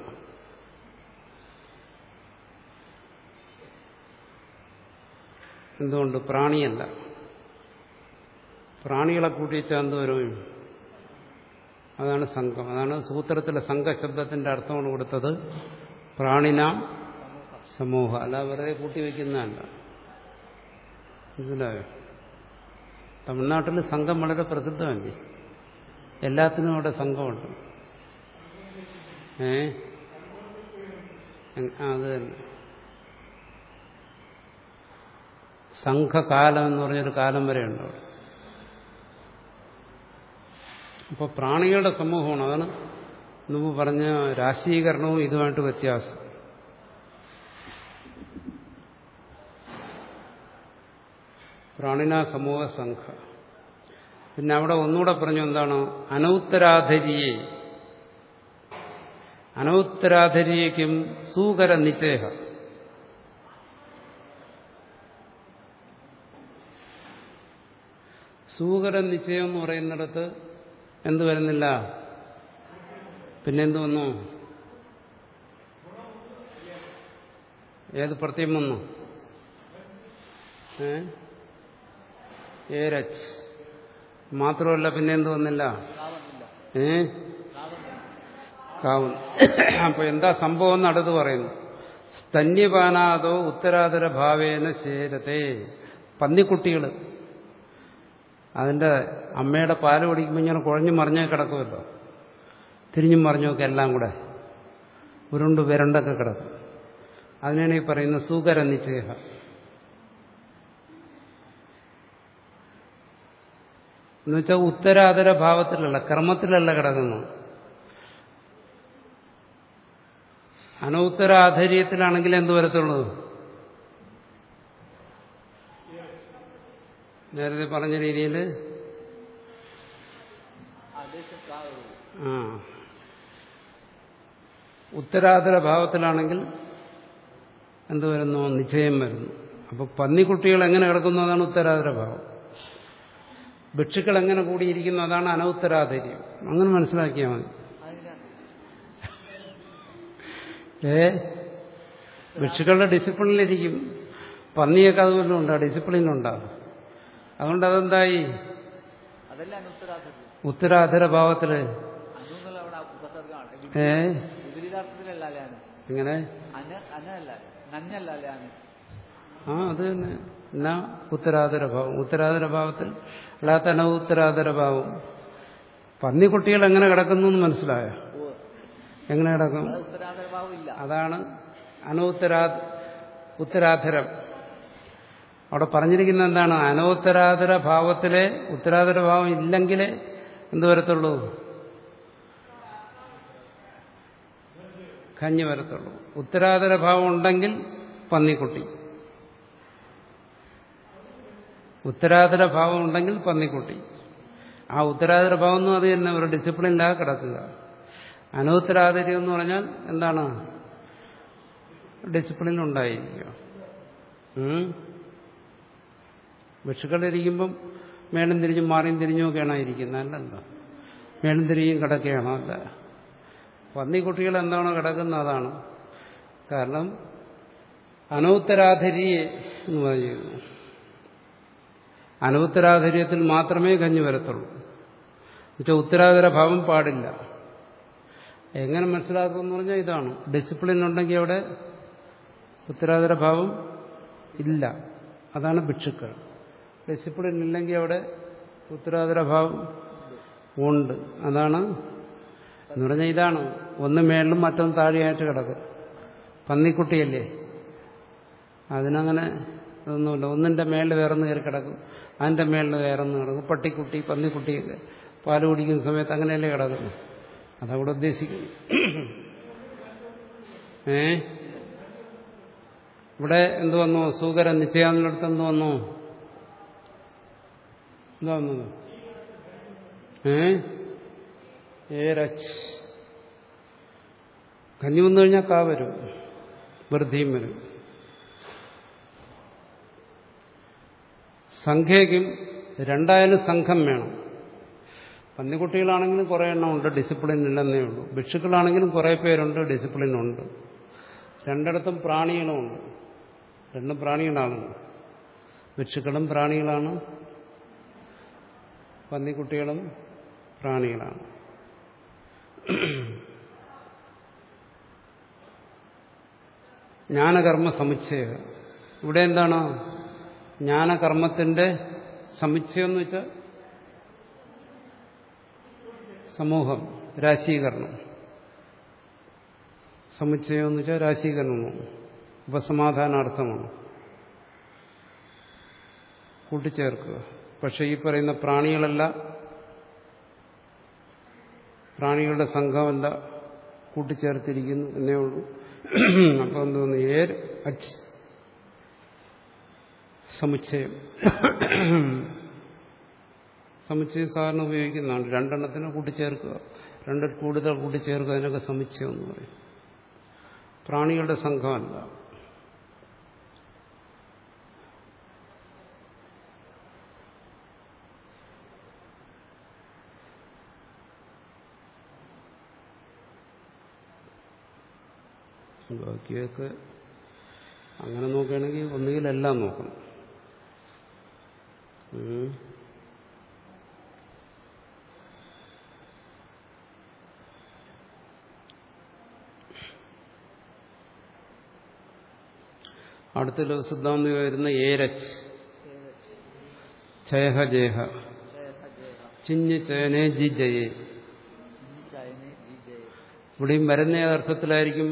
എന്തുകൊണ്ട് പ്രാണിയല്ല പ്രാണികളെ കൂട്ടിവെച്ചാൽ എന്ത് വരും അതാണ് സംഘം അതാണ് സൂത്രത്തിലെ സംഘശബ്ദത്തിന്റെ അർത്ഥമാണ് കൊടുത്തത് പ്രാണിനാം സമൂഹം അല്ല വെറുതെ കൂട്ടിവെക്കുന്നതല്ല മനസ്സിലായോ തമിഴ്നാട്ടിൽ സംഘം വളരെ പ്രസിദ്ധമല്ലേ എല്ലാത്തിനും അവിടെ സംഘമുണ്ട് ഏ എങ്- ആ, അത് തന്നെ സംഘകാലം എന്ന് പറഞ്ഞൊരു കാലം വരെ ഉണ്ട് അവിടെ അപ്പോൾ പ്രാണികളുടെ സമൂഹമാണ് അതാണ് മുമ്പ് പറഞ്ഞ രാശീകരണവും ഇതുമായിട്ട് വ്യത്യാസം പ്രാണിന സമൂഹ സംഘ പിന്നെ അവിടെ ഒന്നുകൂടെ പറഞ്ഞു എന്താണ് അനൗത്തരാധരിയെ അനൗത്തരാധരിയേക്കും സൂകര നിശ്ചയ സൂകര നിശ്ചയം എന്ന് പറയുന്നിടത്ത് എന്ത് വരുന്നില്ല പിന്നെന്ത് വന്നു ഏത് പ്രത്യം വന്നു ഏ ഏരച്ച് മാത്രമല്ല പിന്നെ എന്ത് വന്നില്ല കാവുന്നില്ല ഏ കാവുന്നില്ല കാവുന്നു അപ്പൊ എന്താ സംഭവം എന്ന് അടുത്ത് പറയുന്നു സ്തന്യപാനാദോ ഉത്തരാതര ഭാവേന ശേരത്തെ പന്നിക്കുട്ടികൾ അതിന്റെ അമ്മയുടെ പാല് കുടിക്കുമ്പോൾ ഇങ്ങനെ കുഴഞ്ഞു മറിഞ്ഞേ കിടക്കുമല്ലോ തിരിഞ്ഞും മറിഞ്ഞുമൊക്കെ എല്ലാം കൂടെ ഉരുണ്ട് വിരണ്ടൊക്കെ കിടക്കും അതിനാണ് ഈ പറയുന്നത് സൂകര നിശ്ചയ എന്നുവെച്ചാൽ ഉത്തരാതര ഭാവത്തിലല്ല ക്രമത്തിലല്ല കിടക്കുന്നു അനൗത്തരാധൈര്യത്തിലാണെങ്കിൽ എന്ത് വരത്തുള്ളൂ നേരത്തെ പറഞ്ഞ രീതിയിൽ ആദേശം കാവുള്ളൂ ആ ഉത്തരാതര ഭാവത്തിലാണെങ്കിൽ എന്ത് വരുന്നു നിശ്ചയം വരുന്നു അപ്പൊ പന്നിക്കുട്ടികൾ എങ്ങനെ കിടക്കുന്നു അതാണ് ഉത്തരാതര ഭാവം ഭിക്ഷുക്കൾ എങ്ങനെ കൂടിയിരിക്കുന്നു അതാണ് അനൗത്തരാധൈര്യം അങ്ങനെ മനസ്സിലാക്കിയാൽ മതി അതെങ്ങനെയാണ് ഏ ഭിക്ഷുക്കളുടെ ഡിസിപ്ലിനിലിരിക്കും പന്നിയൊക്കെ അതുപോലെ ഉണ്ടാ ഡിസിപ്ലിനുണ്ടാ അതുകൊണ്ട് അതെന്തായി അതല്ല അനുത്തരാധത്തിൽ ഉത്തരാധര ഭാവത്തില് അനു എന്നുള്ള അവിടെ ഉപസർഗമാണ് ഏ വിപരീതാർത്ഥത്തിലല്ല അല്ലേ അനു ഇങ്ങനെ അന അനല്ല നഞ്ഞല്ല അല്ലേ അനു ആ അത് തന്നെ എന്നാ ഉത്തരാധര ഭാവം ഉത്തരാധര ഭാവത്തിൽ അല്ലാത്ത അനൗത്തരാധര ഭാവം പന്നിക്കുട്ടികൾ എങ്ങനെ കിടക്കുന്നു എന്ന് മനസ്സിലായോ ഓ എങ്ങനെ കിടക്കും അത് ഉത്തരാധരഭാവം ഇല്ല അതാണ് അനൗത്തരാ ഉത്തരാധരം അവിടെ പറഞ്ഞിരിക്കുന്ന എന്താണ് അനോത്തരാധര ഭാവത്തിലെ ഉത്തരാധര ഭാവം ഇല്ലെങ്കിലേ എന്ത് വരത്തുള്ളൂ കഞ്ഞി വരത്തുള്ളൂ ഉത്തരാധര ഭാവം ഉണ്ടെങ്കിൽ പന്നിക്കുട്ടി ഉത്തരാധര ഭാവം ഉണ്ടെങ്കിൽ പന്നിക്കുട്ടി ആ ഉത്തരാധര ഭാവം എന്നും അത് തന്നെ ഒരു ഡിസിപ്ലിനിലാ കിടക്കുക അനോത്തരാധര്യം എന്ന് പറഞ്ഞാൽ എന്താണ് ഡിസിപ്ലിൻ ഉണ്ടായിരിക്കുക ഉം. ഭിക്ഷുക്കളിരിക്കുമ്പം മേലും തിരിഞ്ഞും മാറിയും തിരിഞ്ഞും ഒക്കെയാണോ ഇരിക്കുന്നത് അല്ലല്ലോ മേലും തിരിഞ്ഞും കിടക്കുകയാണോ അല്ല പന്നിക്കുട്ടികൾ എന്താണോ കിടക്കുന്നത് അതാണ് കാരണം അനൗത്തരാധരിയെ എന്ന് പറയുന്നു അനൗത്തരാധര്യത്തിൽ മാത്രമേ കഞ്ഞി വരത്തുള്ളൂ എന്നുവെച്ചാൽ ഉത്തരാധര ഭാവം പാടില്ല എങ്ങനെ മനസ്സിലാക്കുമെന്ന് പറഞ്ഞാൽ ഇതാണ് ഡിസിപ്ലിൻ ഉണ്ടെങ്കിൽ അവിടെ ഉത്തരാധര ഭാവം ഇല്ല അതാണ് ഭിക്ഷുക്കൾ ഡിസിപ്ലിൻ ഇല്ലെങ്കിൽ അവിടെ ഉത്തരാധര ഭാവം ഉണ്ട് അതാണ് എന്ന് പറഞ്ഞാൽ ഇതാണ് ഒന്ന് മേളിലും മറ്റൊന്ന് താഴെയായിട്ട് കിടക്കും പന്നിക്കുട്ടിയല്ലേ അതിനങ്ങനെ ഇതൊന്നുമില്ല ഒന്നിന്റെ മേളിൽ വേറൊന്ന് കയറി കിടക്കും അതിന്റെ മേളിൽ വേറൊന്ന് കിടക്കും പട്ടിക്കുട്ടി പന്നിക്കുട്ടിയൊക്കെ പാല് കുടിക്കുന്ന സമയത്ത് അങ്ങനെയല്ലേ കിടക്കുന്നു അതവിടെ ഉദ്ദേശിക്കുന്നു ഏ ഇവിടെ എന്ത് വന്നു സൂകര നിശ്ചയാന്നിടത്ത് എന്ത് വന്നു എന്താ വന്നത് ഏ ഏരച്ച് കഞ്ഞി വന്നു കഴിഞ്ഞാൽ കാ വരും വൃദ്ധിയും വരും സംഖ്യയ്ക്കും രണ്ടായാലും സംഘം വേണം പന്നിക്കുട്ടികളാണെങ്കിലും കുറേ എണ്ണം ഉണ്ട് ഡിസിപ്ലിൻ ഇല്ലെന്നേ ഉള്ളൂ ഭിക്ഷുക്കളാണെങ്കിലും കുറേ പേരുണ്ട് ഡിസിപ്ലിൻ ഉണ്ട് രണ്ടിടത്തും പ്രാണികളുമുണ്ട് രണ്ടും പ്രാണികളാണ് ഭിക്ഷുക്കളും പ്രാണികളാണ് പന്നിക്കുട്ടികളും പ്രാണികളാണ് ജ്ഞാനകർമ്മ സമുച്ചയ ഇവിടെ എന്താണ് ജ്ഞാനകർമ്മത്തിന്റെ സമുച്ചയം എന്ന് വെച്ചാൽ സമൂഹം രാശീകരണം സമുച്ചയം എന്ന് വെച്ചാൽ രാശീകരണമാണ് ഉപസമാധാനാർത്ഥമാണ് കൂട്ടിച്ചേർക്കുക പക്ഷെ ഈ പറയുന്ന പ്രാണികളല്ല പ്രാണികളുടെ സംഘമല്ല കൂട്ടിച്ചേർത്തിരിക്കുന്നു എന്നേ ഉള്ളൂ അപ്പോൾ എന്തോന്നു ഏർ അച്ച് സമുച്ചയം സമുച്ചയം സാധാരണ ഉപയോഗിക്കുന്നതാണ് രണ്ടെണ്ണത്തിന് കൂട്ടിച്ചേർക്കുക രണ്ടിൽ കൂടുതൽ കൂട്ടിച്ചേർക്കുക അതിനൊക്കെ സമുച്ചയം എന്ന് പറയും പ്രാണികളുടെ സംഘമല്ല ബാക്കിയൊക്കെ അങ്ങനെ നോക്കുകയാണെങ്കിൽ ഒന്നുകിൽ എല്ലാം നോക്കണം ഉം. അടുത്ത ലോകസിദ്ധാന്തി വരുന്ന ഏരച്ച് ഛയഹ ജേഹ ചിഞ്ഞ് ചയനെ ജി ജയേ ചയനെ ജി ജയ ഇവിടെയും വരുന്ന അർത്ഥത്തിലായിരിക്കും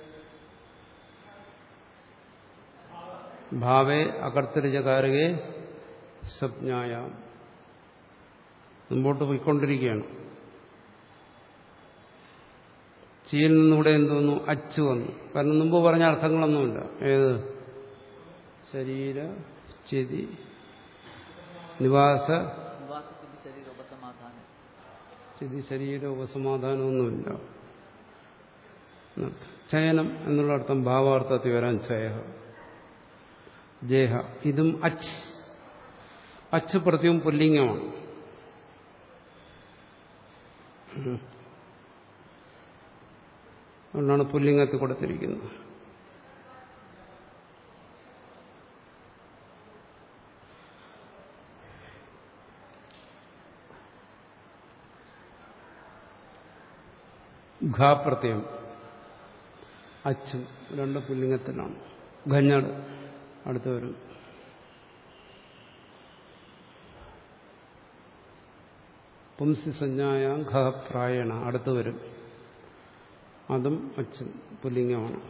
ഭാവേ അകർത്തരിചകാരകെ സ്വപ്നായ മുമ്പോട്ട് പോയിക്കൊണ്ടിരിക്കുകയാണ് ചീയിൽ നിന്നിവിടെ എന്തോന്നു അച്ചു വന്നു കാരണം മുമ്പ് പറഞ്ഞ അർത്ഥങ്ങളൊന്നുമില്ല ഏത് ശരീര ചിതി നിവാസ നിവാസത്തിന്റെ ശരീര ഉപസമാധാനം ചിതി ശരീര ഉപസമാധാനമൊന്നുമില്ല ചയനം എന്നുള്ള അർത്ഥം ഭാവാർത്ഥത്തിൽ വരാൻ ചയ ജേഹ ഇതും അച്ച് അച്ച് പ്രത്യം പുല്ലിംഗമാണ് അതുകൊണ്ടാണ് പുല്ലിംഗത്തിൽ കൊടുത്തിരിക്കുന്നത് ഘാപ്രത്യം അച്ചും രണ്ട് പുല്ലിംഗത്തിലാണ് ഖഞ്ഞട് അടുത്ത് വരും പുംസി സഞ്ജായ ഘപ്രായണ അടുത്ത് വരും അതും അച്ചും പുല്ലിംഗമാണ്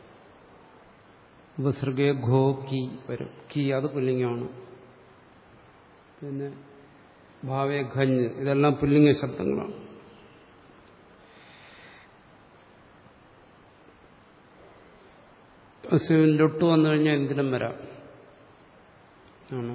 ഉപസർഗേ ഘോ കി വരും കി അത് പുല്ലിംഗമാണ് പിന്നെ ഭാവേ ഖഞ്ഞ് ഇതെല്ലാം പുല്ലിംഗ ശബ്ദങ്ങളാണ് ലൊട്ട് വന്നു കഴിഞ്ഞാൽ എന്തിനും വരാം ആണോ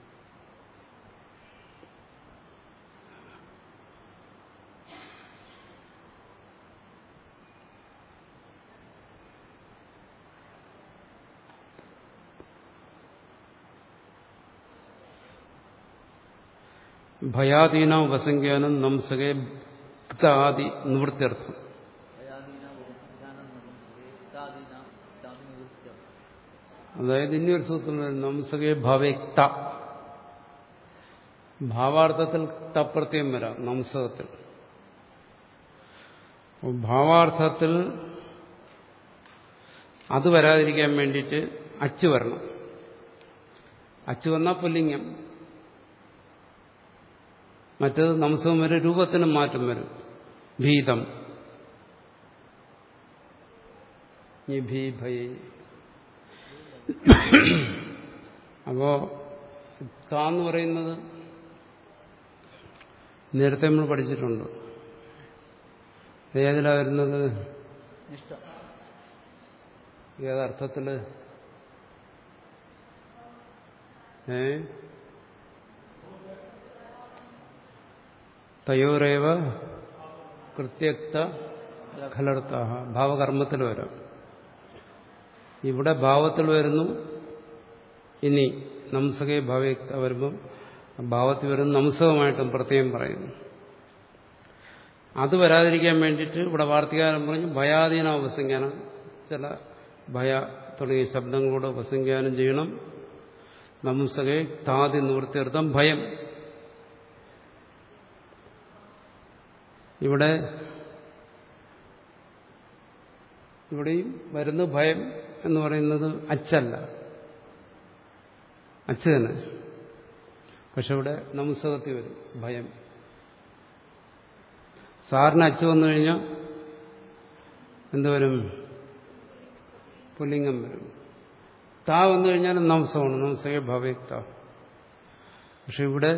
ഭയാധീന ഉപസംഖ്യാനം നംസകെ ഭക്താദി നിവൃത്തിയർത്ഥം ഭയാദീന ജ്ഞാനം ഹിതാദീന ഹിതാദി നിവൃത്തിയം അതായത് ഇനി ഒരു സൂത്രം വരും നംസകെ ഭവേക്ത ഭാവാർത്ഥത്തിൽ തപ്രത്യം വരാം നംസകത്തിൽ അപ്പോൾ ഭാവാർത്ഥത്തിൽ അത് വരാതിരിക്കാൻ വേണ്ടിയിട്ട് അച്ച് വരണം അച്ച് വന്നാൽ പുല്ലിംഗം മറ്റത് നംസകം വരെ രൂപത്തിനും മാറ്റം വരും ഭീതം ഭീ ഭയ അപ്പോ എന്ന് പറയുന്നത് നേരത്തെ നമ്മൾ പഠിച്ചിട്ടുണ്ട് ഏതിലാ വരുന്നത് നിഷ്ഠ ഏതർത്ഥത്തില് ഏ തയോരേവ കൃത്യക്ത ഖലർത്ത ഭാവകർമ്മത്തിൽ വരാം ഇവിടെ ഭാവത്തിൽ വരുന്നു ഇനി നംസകെ ഭാവയുക്ത വരുമ്പം ഭാവത്തിൽ വരുന്ന നംസകമായിട്ടും പ്രത്യേകം പറയുന്നു അത് വരാതിരിക്കാൻ വേണ്ടിയിട്ട് ഇവിടെ വാർത്തികാരം പറഞ്ഞു ഭയാധീന ഉപസംഖ്യാനം ചില ഭയ തുടങ്ങിയ ശബ്ദങ്ങളോട് ഉപസംഖ്യാനം ചെയ്യണം നംസകെ താതി നിവൃത്തിയർത്ഥം ഭയം ഇവിടെ ഇവിടെയും വരുന്ന ഭയം എന്ന് പറയുന്നത് അച്ചല്ല അച്ച് തന്നെ പക്ഷെ ഇവിടെ നംസകത്തിൽ വരും ഭയം സാറിന് അച്ച് വന്നു കഴിഞ്ഞാൽ എന്തുവരും പുല്ലിംഗം വരും താ വന്നു കഴിഞ്ഞാൽ നംസമാണ് നംസകെ ഭവേക്ത പക്ഷെ ഇവിടെ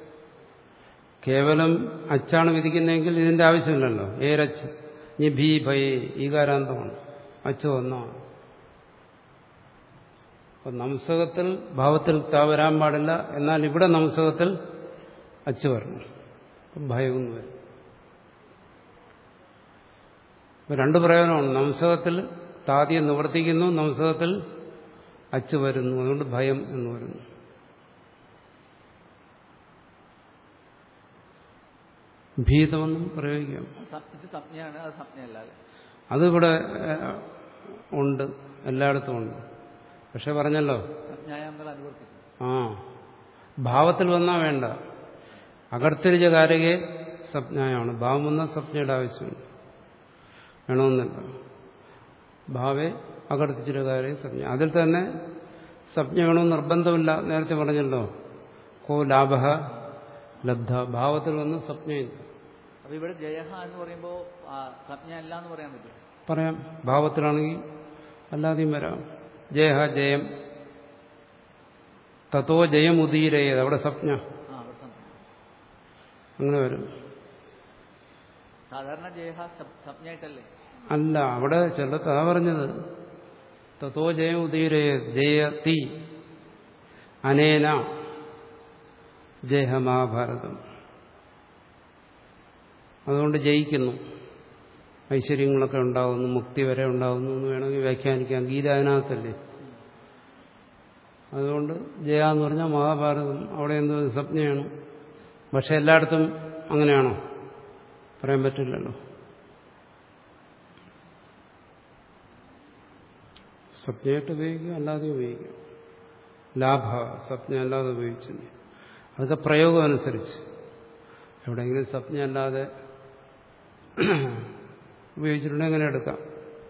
കേവലം അച്ചാണ് വിധിക്കുന്നതെങ്കിൽ ഇതിന്റെ ആവശ്യമില്ലല്ലോ ഏരച്ച് ഇനി ഭീ ഭയേ ഈകാരാന്തമാണ് അച്ച് ഒന്നാണ് അപ്പൊ നംസകത്തിൽ ഭാവത്തിൽ താ വരാൻ പാടില്ല എന്നാൽ ഇവിടെ നംസകത്തിൽ അച്ച് വരണം അപ്പം ഭയവും വരും ഇപ്പൊ രണ്ട് പ്രയോജനമാണ് നംസകത്തിൽ താതിയെ നിവർത്തിക്കുന്നു നംസകത്തിൽ അച്ച് വരുന്നു അതുകൊണ്ട് ഭയം എന്ന് വരുന്നു ഭീതമെന്നും പ്രയോഗിക്കാം സം- ഇത് സംജ്ഞയാണ് അത് സംജ്ഞയല്ല അല്ലേ അതിവിടെ ഏഹ്, ഉണ്ട് എല്ലായിടത്തും ഉണ്ട് പക്ഷെ പറഞ്ഞല്ലോ സംജ്ഞായാങ്ങൾ അനുവർത്തിക്കും ആ ഭാവത്തിൽ വന്നാൽ വേണ്ട അകർത്തിരിച്ച കാരകെ സ്വപ്നയാണ് ഭാവം വന്നാൽ സ്വപ്നയുടെ ആവശ്യമുണ്ട് വേണമെന്നില്ല ഭാവെ അകർത്തിച്ചിട്ട് കാര്യം സ്വപ്ന അതിൽ തന്നെ സ്വപ്ന വേണമെന്ന് നിർബന്ധമില്ല നേരത്തെ പറഞ്ഞല്ലോ കോ ലാഭ ലബ്ധ ഭാവത്തിൽ വന്ന് സ്വപ്നയില്ല അപ്പൊ ഇവിടെ ജയഹ എന്ന് പറയുമ്പോ ആ, സംജ്ഞ അല്ല എന്ന് പറയാൻ പറ്റും പറയാം ഭാവത്തിലാണെങ്കിൽ അല്ലാതെയും വരാം ജയഹ ജയം തത്തോ ജയം ഉദീരയത് അവിടെ സ്വപ്ന ആ അവിടെ സംജ്ഞ അങ്ങനെ വരും സാധാരണ ജയഹ സപ്- സംജ്ഞയായിട്ടല്ലേ അല്ല അവിടെ ചിലത്ത് അതാ പറഞ്ഞത് തത്തോ ജയം ഉദീരയത് ജയതി അനേന ജയ മഹാഭാരതം അതുകൊണ്ട് ജയിക്കുന്നു ഐശ്വര്യങ്ങളൊക്കെ ഉണ്ടാകുന്നു മുക്തി വരെ ഉണ്ടാകുന്നു എന്ന് വേണമെങ്കിൽ വ്യാഖ്യാനിക്കാം ഗീത അതിനകത്തല്ലേ അതുകൊണ്ട് ജയ എന്ന് പറഞ്ഞാൽ മഹാഭാരതം അവിടെ എന്തോ സ്വപ്നയാണ് പക്ഷെ എല്ലായിടത്തും അങ്ങനെയാണോ പറയാൻ പറ്റില്ലല്ലോ സ്വപ്നമായിട്ട് ഉപയോഗിക്കും അല്ലാതെ ഉപയോഗിക്കും ലാഭ സ്വപ്നം അല്ലാതെ ഉപയോഗിച്ചില്ല അതൊക്കെ പ്രയോഗം അനുസരിച്ച് എവിടെയെങ്കിലും സ്വപ്നം അല്ലാതെ ഉപയോഗിച്ചിട്ടുണ്ടെങ്കിൽ അങ്ങനെ എടുക്കാം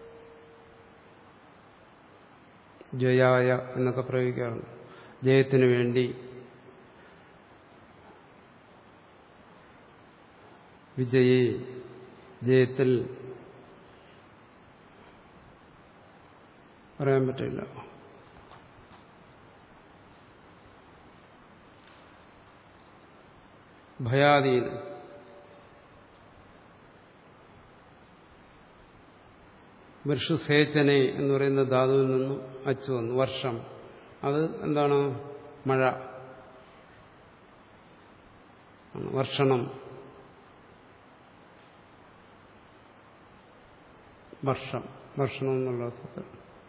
ജയായ എന്നൊക്കെ പ്രയോഗിക്കാറുണ്ട് ജയത്തിനു വേണ്ടി വിജയി ജയത്തിൽ പറയാൻ പറ്റില്ല ഭയാദീൻ വൃഷുസേചനെ എന്ന് പറയുന്ന ധാതുവിൽ നിന്നും അച്ചു വന്നു വർഷം അത് എന്താണ് മഴ ആണ്. വർഷണം വർഷം വർഷണം എന്നുള്ള അർത്ഥത്തിൽ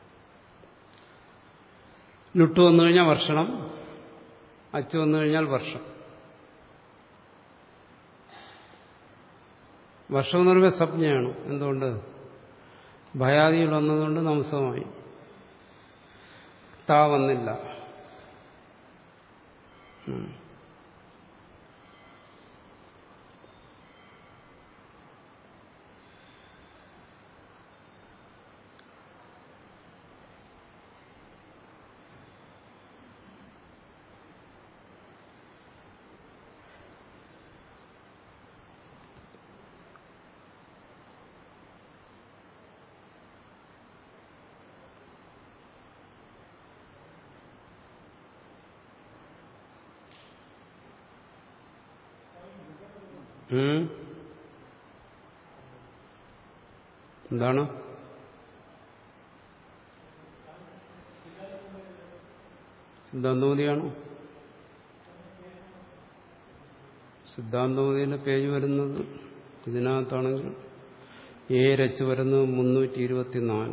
ലുട്ട് വന്നു കഴിഞ്ഞാൽ വർഷണം അച്ചു വന്നു കഴിഞ്ഞാൽ വർഷം വർഷം എന്ന് പറയുമ്പോൾ സംജ്ഞയാണ് എന്തുകൊണ്ട് ഭയാദിയിൽ വന്നതുകൊണ്ട് നംസമായി താ വന്നില്ല ഉം. ഉം. എന്താണ് സിദ്ധാന്തമതിയാണോ സിദ്ധാന്തമതിയുടെ പേജ് വരുന്നത് ഇതിനകത്താണെങ്കിൽ ഏ രച്ച് വരുന്നത് മുന്നൂറ്റി ഇരുപത്തിനാല്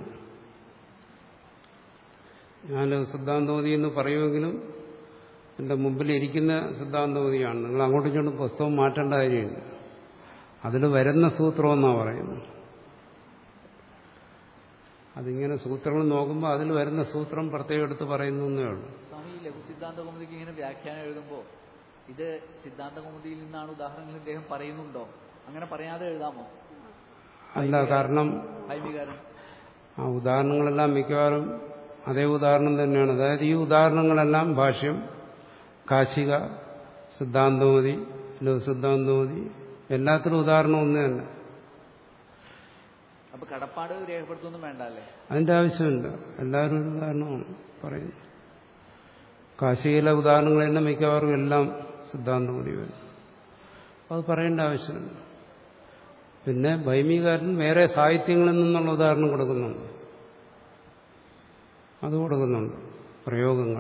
ഞാൻ സിദ്ധാന്തമതി എന്ന് പറയുമെങ്കിലും എൻ്റെ മുമ്പിൽ ഇരിക്കുന്ന സിദ്ധാന്തമതിയാണ് നിങ്ങൾ അങ്ങോട്ടും ഇങ്ങോട്ടും പുസ്തകം മാറ്റേണ്ട കാര്യമില്ല അതിൽ വരുന്ന സൂത്രം എന്നാണ് പറയുന്നത് അതിങ്ങനെ സൂത്രങ്ങൾ നോക്കുമ്പോൾ അതിൽ വരുന്ന സൂത്രം പ്രത്യേകം എടുത്ത് പറയുന്നു എന്നേ ഉള്ളൂ സ്വാമി ഈ ലഘു സിദ്ധാന്ത കൗമുദിക്ക് ഇങ്ങനെ വ്യാഖ്യാനം എഴുതുമ്പോൾ ഇത് സിദ്ധാന്ത കൗമുദിയിൽ നിന്നാണ് ഉദാഹരണങ്ങൾ ഇദ്ദേഹം പറയുന്നുണ്ടോ അങ്ങനെ പറയാതെ എഴുതാമോ അല്ല കാരണം ഭൈമികാരൻ ആ ഉദാഹരണങ്ങളെല്ലാം മിക്കവാറും അതേ ഉദാഹരണം തന്നെയാണ് അതായത് ഈ ഉദാഹരണങ്ങളെല്ലാം ഭാഷ്യം കാശിക സിദ്ധാന്തമതി ലഘു സിദ്ധാന്തമതി എല്ലാത്തിനും ഉദാഹരണം ഒന്ന് തന്നെ അപ്പൊ കടപ്പാട് രേഖപ്പെടുത്തൊന്നും വേണ്ട അല്ലേ അതിന്റെ ആവശ്യമില്ല എല്ലാവരും ഒരു ഉദാഹരണമാണ് പറയുന്നത് കാശിയിലെ ഉദാഹരണങ്ങൾ തന്നെ മിക്കവാറും എല്ലാം സിദ്ധാന്തമതി വരും അത് പറയേണ്ട ആവശ്യമില്ല പിന്നെ ഭൈമികാരൻ വേറെ സാഹിത്യങ്ങളിൽ നിന്നുള്ള ഉദാഹരണം കൊടുക്കുന്നുണ്ട് അത് കൊടുക്കുന്നുണ്ട് പ്രയോഗങ്ങൾ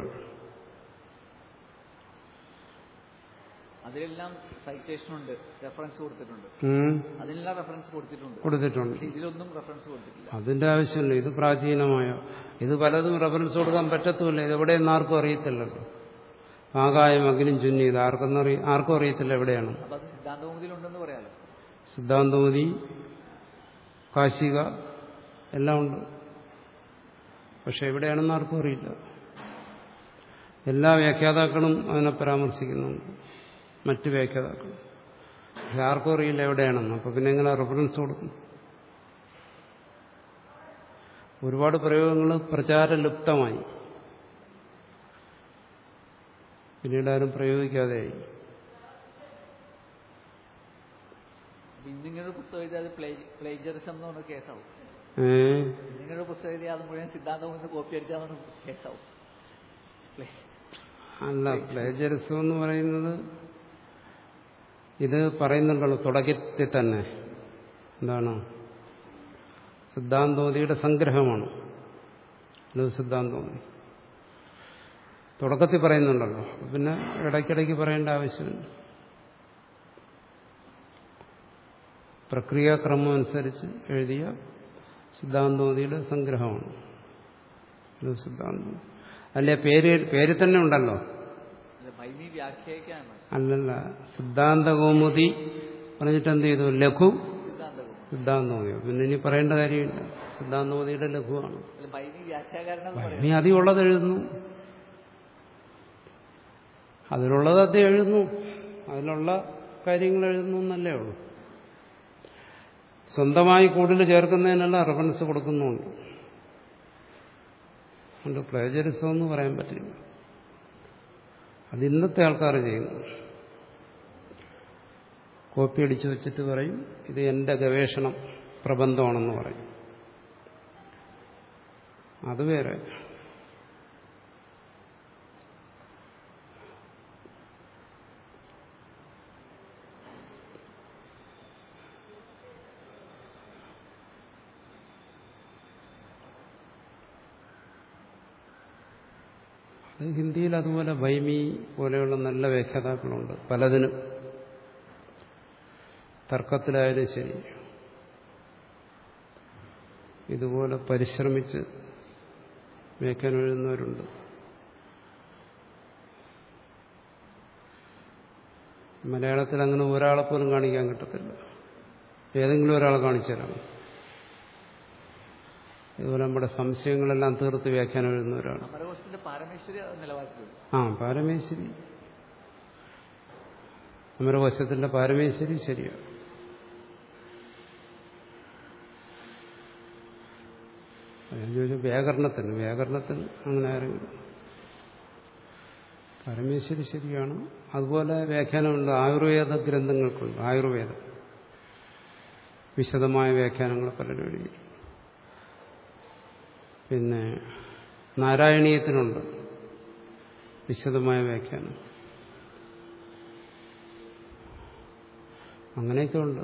അതിലെല്ലാം സൈറ്റേഷൻ ഉണ്ട് റെഫറൻസ് കൊടുത്തിട്ടുണ്ട് ഉം, അതിനെല്ലാം റെഫറൻസ് കൊടുത്തിട്ടുണ്ട് കൊടുത്തിട്ടുണ്ട് പക്ഷെ ഇതിലൊന്നും റെഫറൻസ് കൊടുത്തിട്ടില്ല അതിന്റെ ആവശ്യമില്ല ഇത് പ്രാചീനമായ ഇത് പലതും റെഫറൻസ് കൊടുക്കാൻ പറ്റത്തുമില്ല ഇത് എവിടെയെന്ന് ആർക്കും അറിയത്തില്ലല്ലോ ആകായം അഗ്നും ചുന്നി ഇത് ആർക്കും അറിയ ആർക്കും അറിയത്തില്ല എവിടെയാണ് അപ്പൊ അത് സിദ്ധാന്ത കൗമുദിയിലുണ്ടെന്ന് പറയാലോ സിദ്ധാന്തമതി കാശിക എല്ലാം ഉണ്ട് പക്ഷെ എവിടെയാണെന്ന് ആർക്കും അറിയില്ല എല്ലാ വ്യാഖ്യാതാക്കളും അതിനെ പരാമർശിക്കുന്നുണ്ട് മറ്റ് വ്യാഖ്യാതാക്കൾ പക്ഷെ ആർക്കും അറിയില്ല എവിടെയാണെന്ന് അപ്പൊ പിന്നെ എങ്ങനെ റെഫറൻസ് കൊടുക്കും ഒരുപാട് പ്രയോഗങ്ങൾ പ്രചാരലുപ്തമായി പിന്നീട് ആരും പ്രയോഗിക്കാതെയായി അപ്പൊ ഇന്നിങ്ങനൊരു പുസ്തകം എഴുതിയാൽ അത് പ്ലേജറിസം എന്ന് പറഞ്ഞ കേസാവും ഏഹ് ഇന്നിങ്ങനൊരു പുസ്തകം എഴുതിയാൽ അത് മുഴുവൻ സിദ്ധാന്തം നിന്ന് കോപ്പി അടിച്ചാൽ കേസാവും പ്ലേ- അല്ല പ്ലേജറിസം എന്ന് പറയുന്നത് ഇത് പറയുന്നുണ്ടല്ലോ തുടക്കത്തിൽ തന്നെ എന്താണ് സിദ്ധാന്തോതിയുടെ സംഗ്രഹമാണ് ലഘു സിദ്ധാന്തോതി തുടക്കത്തിൽ പറയുന്നുണ്ടല്ലോ അപ്പൊ പിന്നെ ഇടയ്ക്കിടയ്ക്ക് പറയേണ്ട ആവശ്യമില്ല പ്രക്രിയാക്രമം അനുസരിച്ച് എഴുതിയ സിദ്ധാന്തോതിയുടെ സംഗ്രഹമാണ് ലഘു സിദ്ധാന്തം അല്ലെ പേര് പേര് തന്നെ ഉണ്ടല്ലോ അല്ല, ഭൈമി വ്യാഖ്യായിക്കാണ് അല്ലല്ല സിദ്ധാന്ത കൗമുദി പറഞ്ഞിട്ട് എന്ത് ചെയ്തു ലഘു സിദ്ധാന്ത കൗമുദി സിദ്ധാന്തമോദി പിന്നെ ഇനി പറയേണ്ട കാര്യമില്ല സിദ്ധാന്തമോദിയുടെ ലഘുവാണ് അല്ല ഭൈമി വ്യാഖ്യാകാരനെന്ന് പറയാം ഇനി അതിലുള്ളത് എഴുതുന്നു അതിലുള്ളത് അത് എഴുതുന്നു അതിലുള്ള കാര്യങ്ങൾ എഴുതുന്നു എന്നല്ലേ ഉള്ളൂ സ്വന്തമായി കൂടുതൽ ചേർക്കുന്നതിനുള്ള റെഫറൻസ് കൊടുക്കുന്നുമുണ്ട് അതുകൊണ്ട് പ്ലേജറിസം എന്ന് പറയാൻ പറ്റില്ല അത് ഇന്നത്തെ ആൾക്കാർ ചെയ്യുന്നു കോപ്പി അടിച്ചു വെച്ചിട്ട് പറയും ഇത് എന്റെ ഗവേഷണം പ്രബന്ധമാണെന്ന് പറയും അത് വേറെ അത് ഹിന്ദിയിൽ അതുപോലെ വൈമി പോലെയുള്ള നല്ല വ്യാഖ്യാതാക്കളുണ്ട് പലതിനും തർക്കത്തിലായാലും ശരി ഇതുപോലെ പരിശ്രമിച്ച് വ്യാഖ്യാനം എഴുതുന്നവരുണ്ട് മലയാളത്തിൽ അങ്ങനെ ഒരാളെ പോലും കാണിക്കാൻ കിട്ടത്തില്ല ഏതെങ്കിലും ഒരാളെ കാണിച്ചു തരാം ഇതുപോലെ നമ്മുടെ സംശയങ്ങളെല്ലാം തീർത്ത് വ്യാഖ്യാനം എഴുതുന്നവരാണ് അമരകോശത്തിന്റെ പാരമേശ്വര്യ നിലവാരത്തിൽ ആ പാരമേശ്വരി അമരകോശത്തിന്റെ പാരമേശ്വരി ശരിയാണ് ഞാൻ ചോദിച്ചു വ്യാകരണത്തിന് വ്യാകരണത്തിന് അങ്ങനെ ആരെങ്കിലും പരമേശ്വരി ശരിയാണ് അതുപോലെ വ്യാഖ്യാനമുണ്ട് ആയുർവേദ ഗ്രന്ഥങ്ങൾക്കുണ്ട് ആയുർവേദം വിശദമായ വ്യാഖ്യാനങ്ങൾ പലരും എഴുതി പിന്നെ നാരായണീയത്തിനുണ്ട് വിശദമായ വ്യാഖ്യാനം അങ്ങനെയൊക്കെ ഉണ്ട്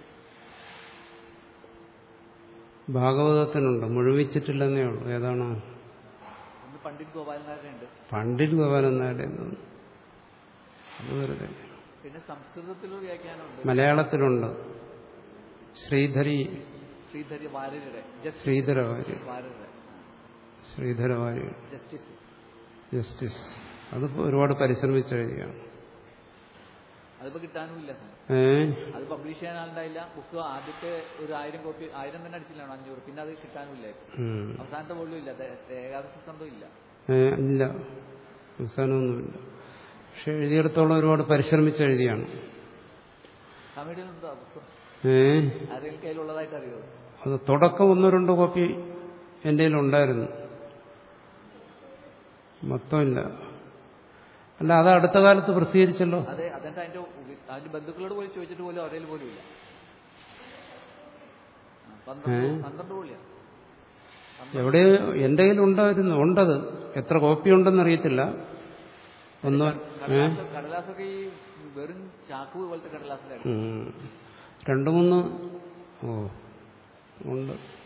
ഭാഗവതത്തിനുണ്ട് മുഴുവിച്ചിട്ടില്ലെന്നേ ഉള്ളൂ ഏതാണോ ഒന്ന് പണ്ഡിറ്റ് ഗോപാലനാരുടെ ഉണ്ട് പണ്ഡിറ്റ് ഗോപാലൻ നായരുടെ അത് വെറുതെ പിന്നെ സംസ്കൃതത്തിലൊരു വ്യാഖ്യാനമുണ്ട് മലയാളത്തിലുണ്ട് ശ്രീധരി ശ്രീധരി വാര്യരുടെ ജസ്റ്റിസ് ശ്രീധരവാര്യ വാര്യരുടെ ശ്രീധരവാര്യ ജസ്റ്റിസ് ജസ്റ്റിസ് അത് ഒരുപാട് പരിശ്രമിച്ചെഴുതിയാണ് അതിപ്പോ കിട്ടാനുമില്ല ഏ അത് പബ്ലിഷ് ചെയ്യാൻ ആളുണ്ടായില്ല ബുക്ക് ആദ്യത്തെ ഒരു ആയിരം കോപ്പി ആയിരം തന്നെ അടിച്ചില്ലാണ് അഞ്ഞൂറ് പിന്നെ അത് കിട്ടാനുമില്ല ഉം. അവസാനത്തെ പോലും ഇല്ല ദേ- ഏകാദശ സ്കന്ധവും ഇല്ല ഏ, ഇല്ല അവസാനമൊന്നുമില്ല പക്ഷെ എഴുതിയിടത്തോളം ഒരുപാട് പരിശ്രമിച്ചെഴുതിയാണ് തമിഴിലുണ്ടോ ആ പുസ്തകം ഏ ആരെങ്കിലും കയ്യിലുള്ളതായിട്ട് അറിയോ അത് തുടക്കം ഒന്നോ രണ്ടോ കോപ്പി എൻ്റെ ഉണ്ടായിരുന്നു മൊത്തമില്ല അല്ല അത് അടുത്ത കാലത്ത് പ്രസിദ്ധീകരിച്ചല്ലോ അതെ അതെന്താ അതിന്റെ ഉപ- അതിന്റെ ബന്ധുക്കളോട് പോലും ചോദിച്ചിട്ട് പോലും അവരേൽ പോലും ഇല്ല ആ, പന്ത്രണ്ട് ഏ? പന്ത്രണ്ട് പോളിയാ എവിടെ എൻ്റെ ഉണ്ടായിരുന്നു ഉണ്ടത് എത്ര കോപ്പി ഉണ്ടെന്ന് അറിയത്തില്ല ഒന്നോ ഏ കടലാസ് കടലാസൊക്കെ ഈ വെറും ചാക്ക് പോലത്തെ കടലാസിലായിരുന്നു ഉം. രണ്ട് മൂന്ന് ഓ ഉണ്ട്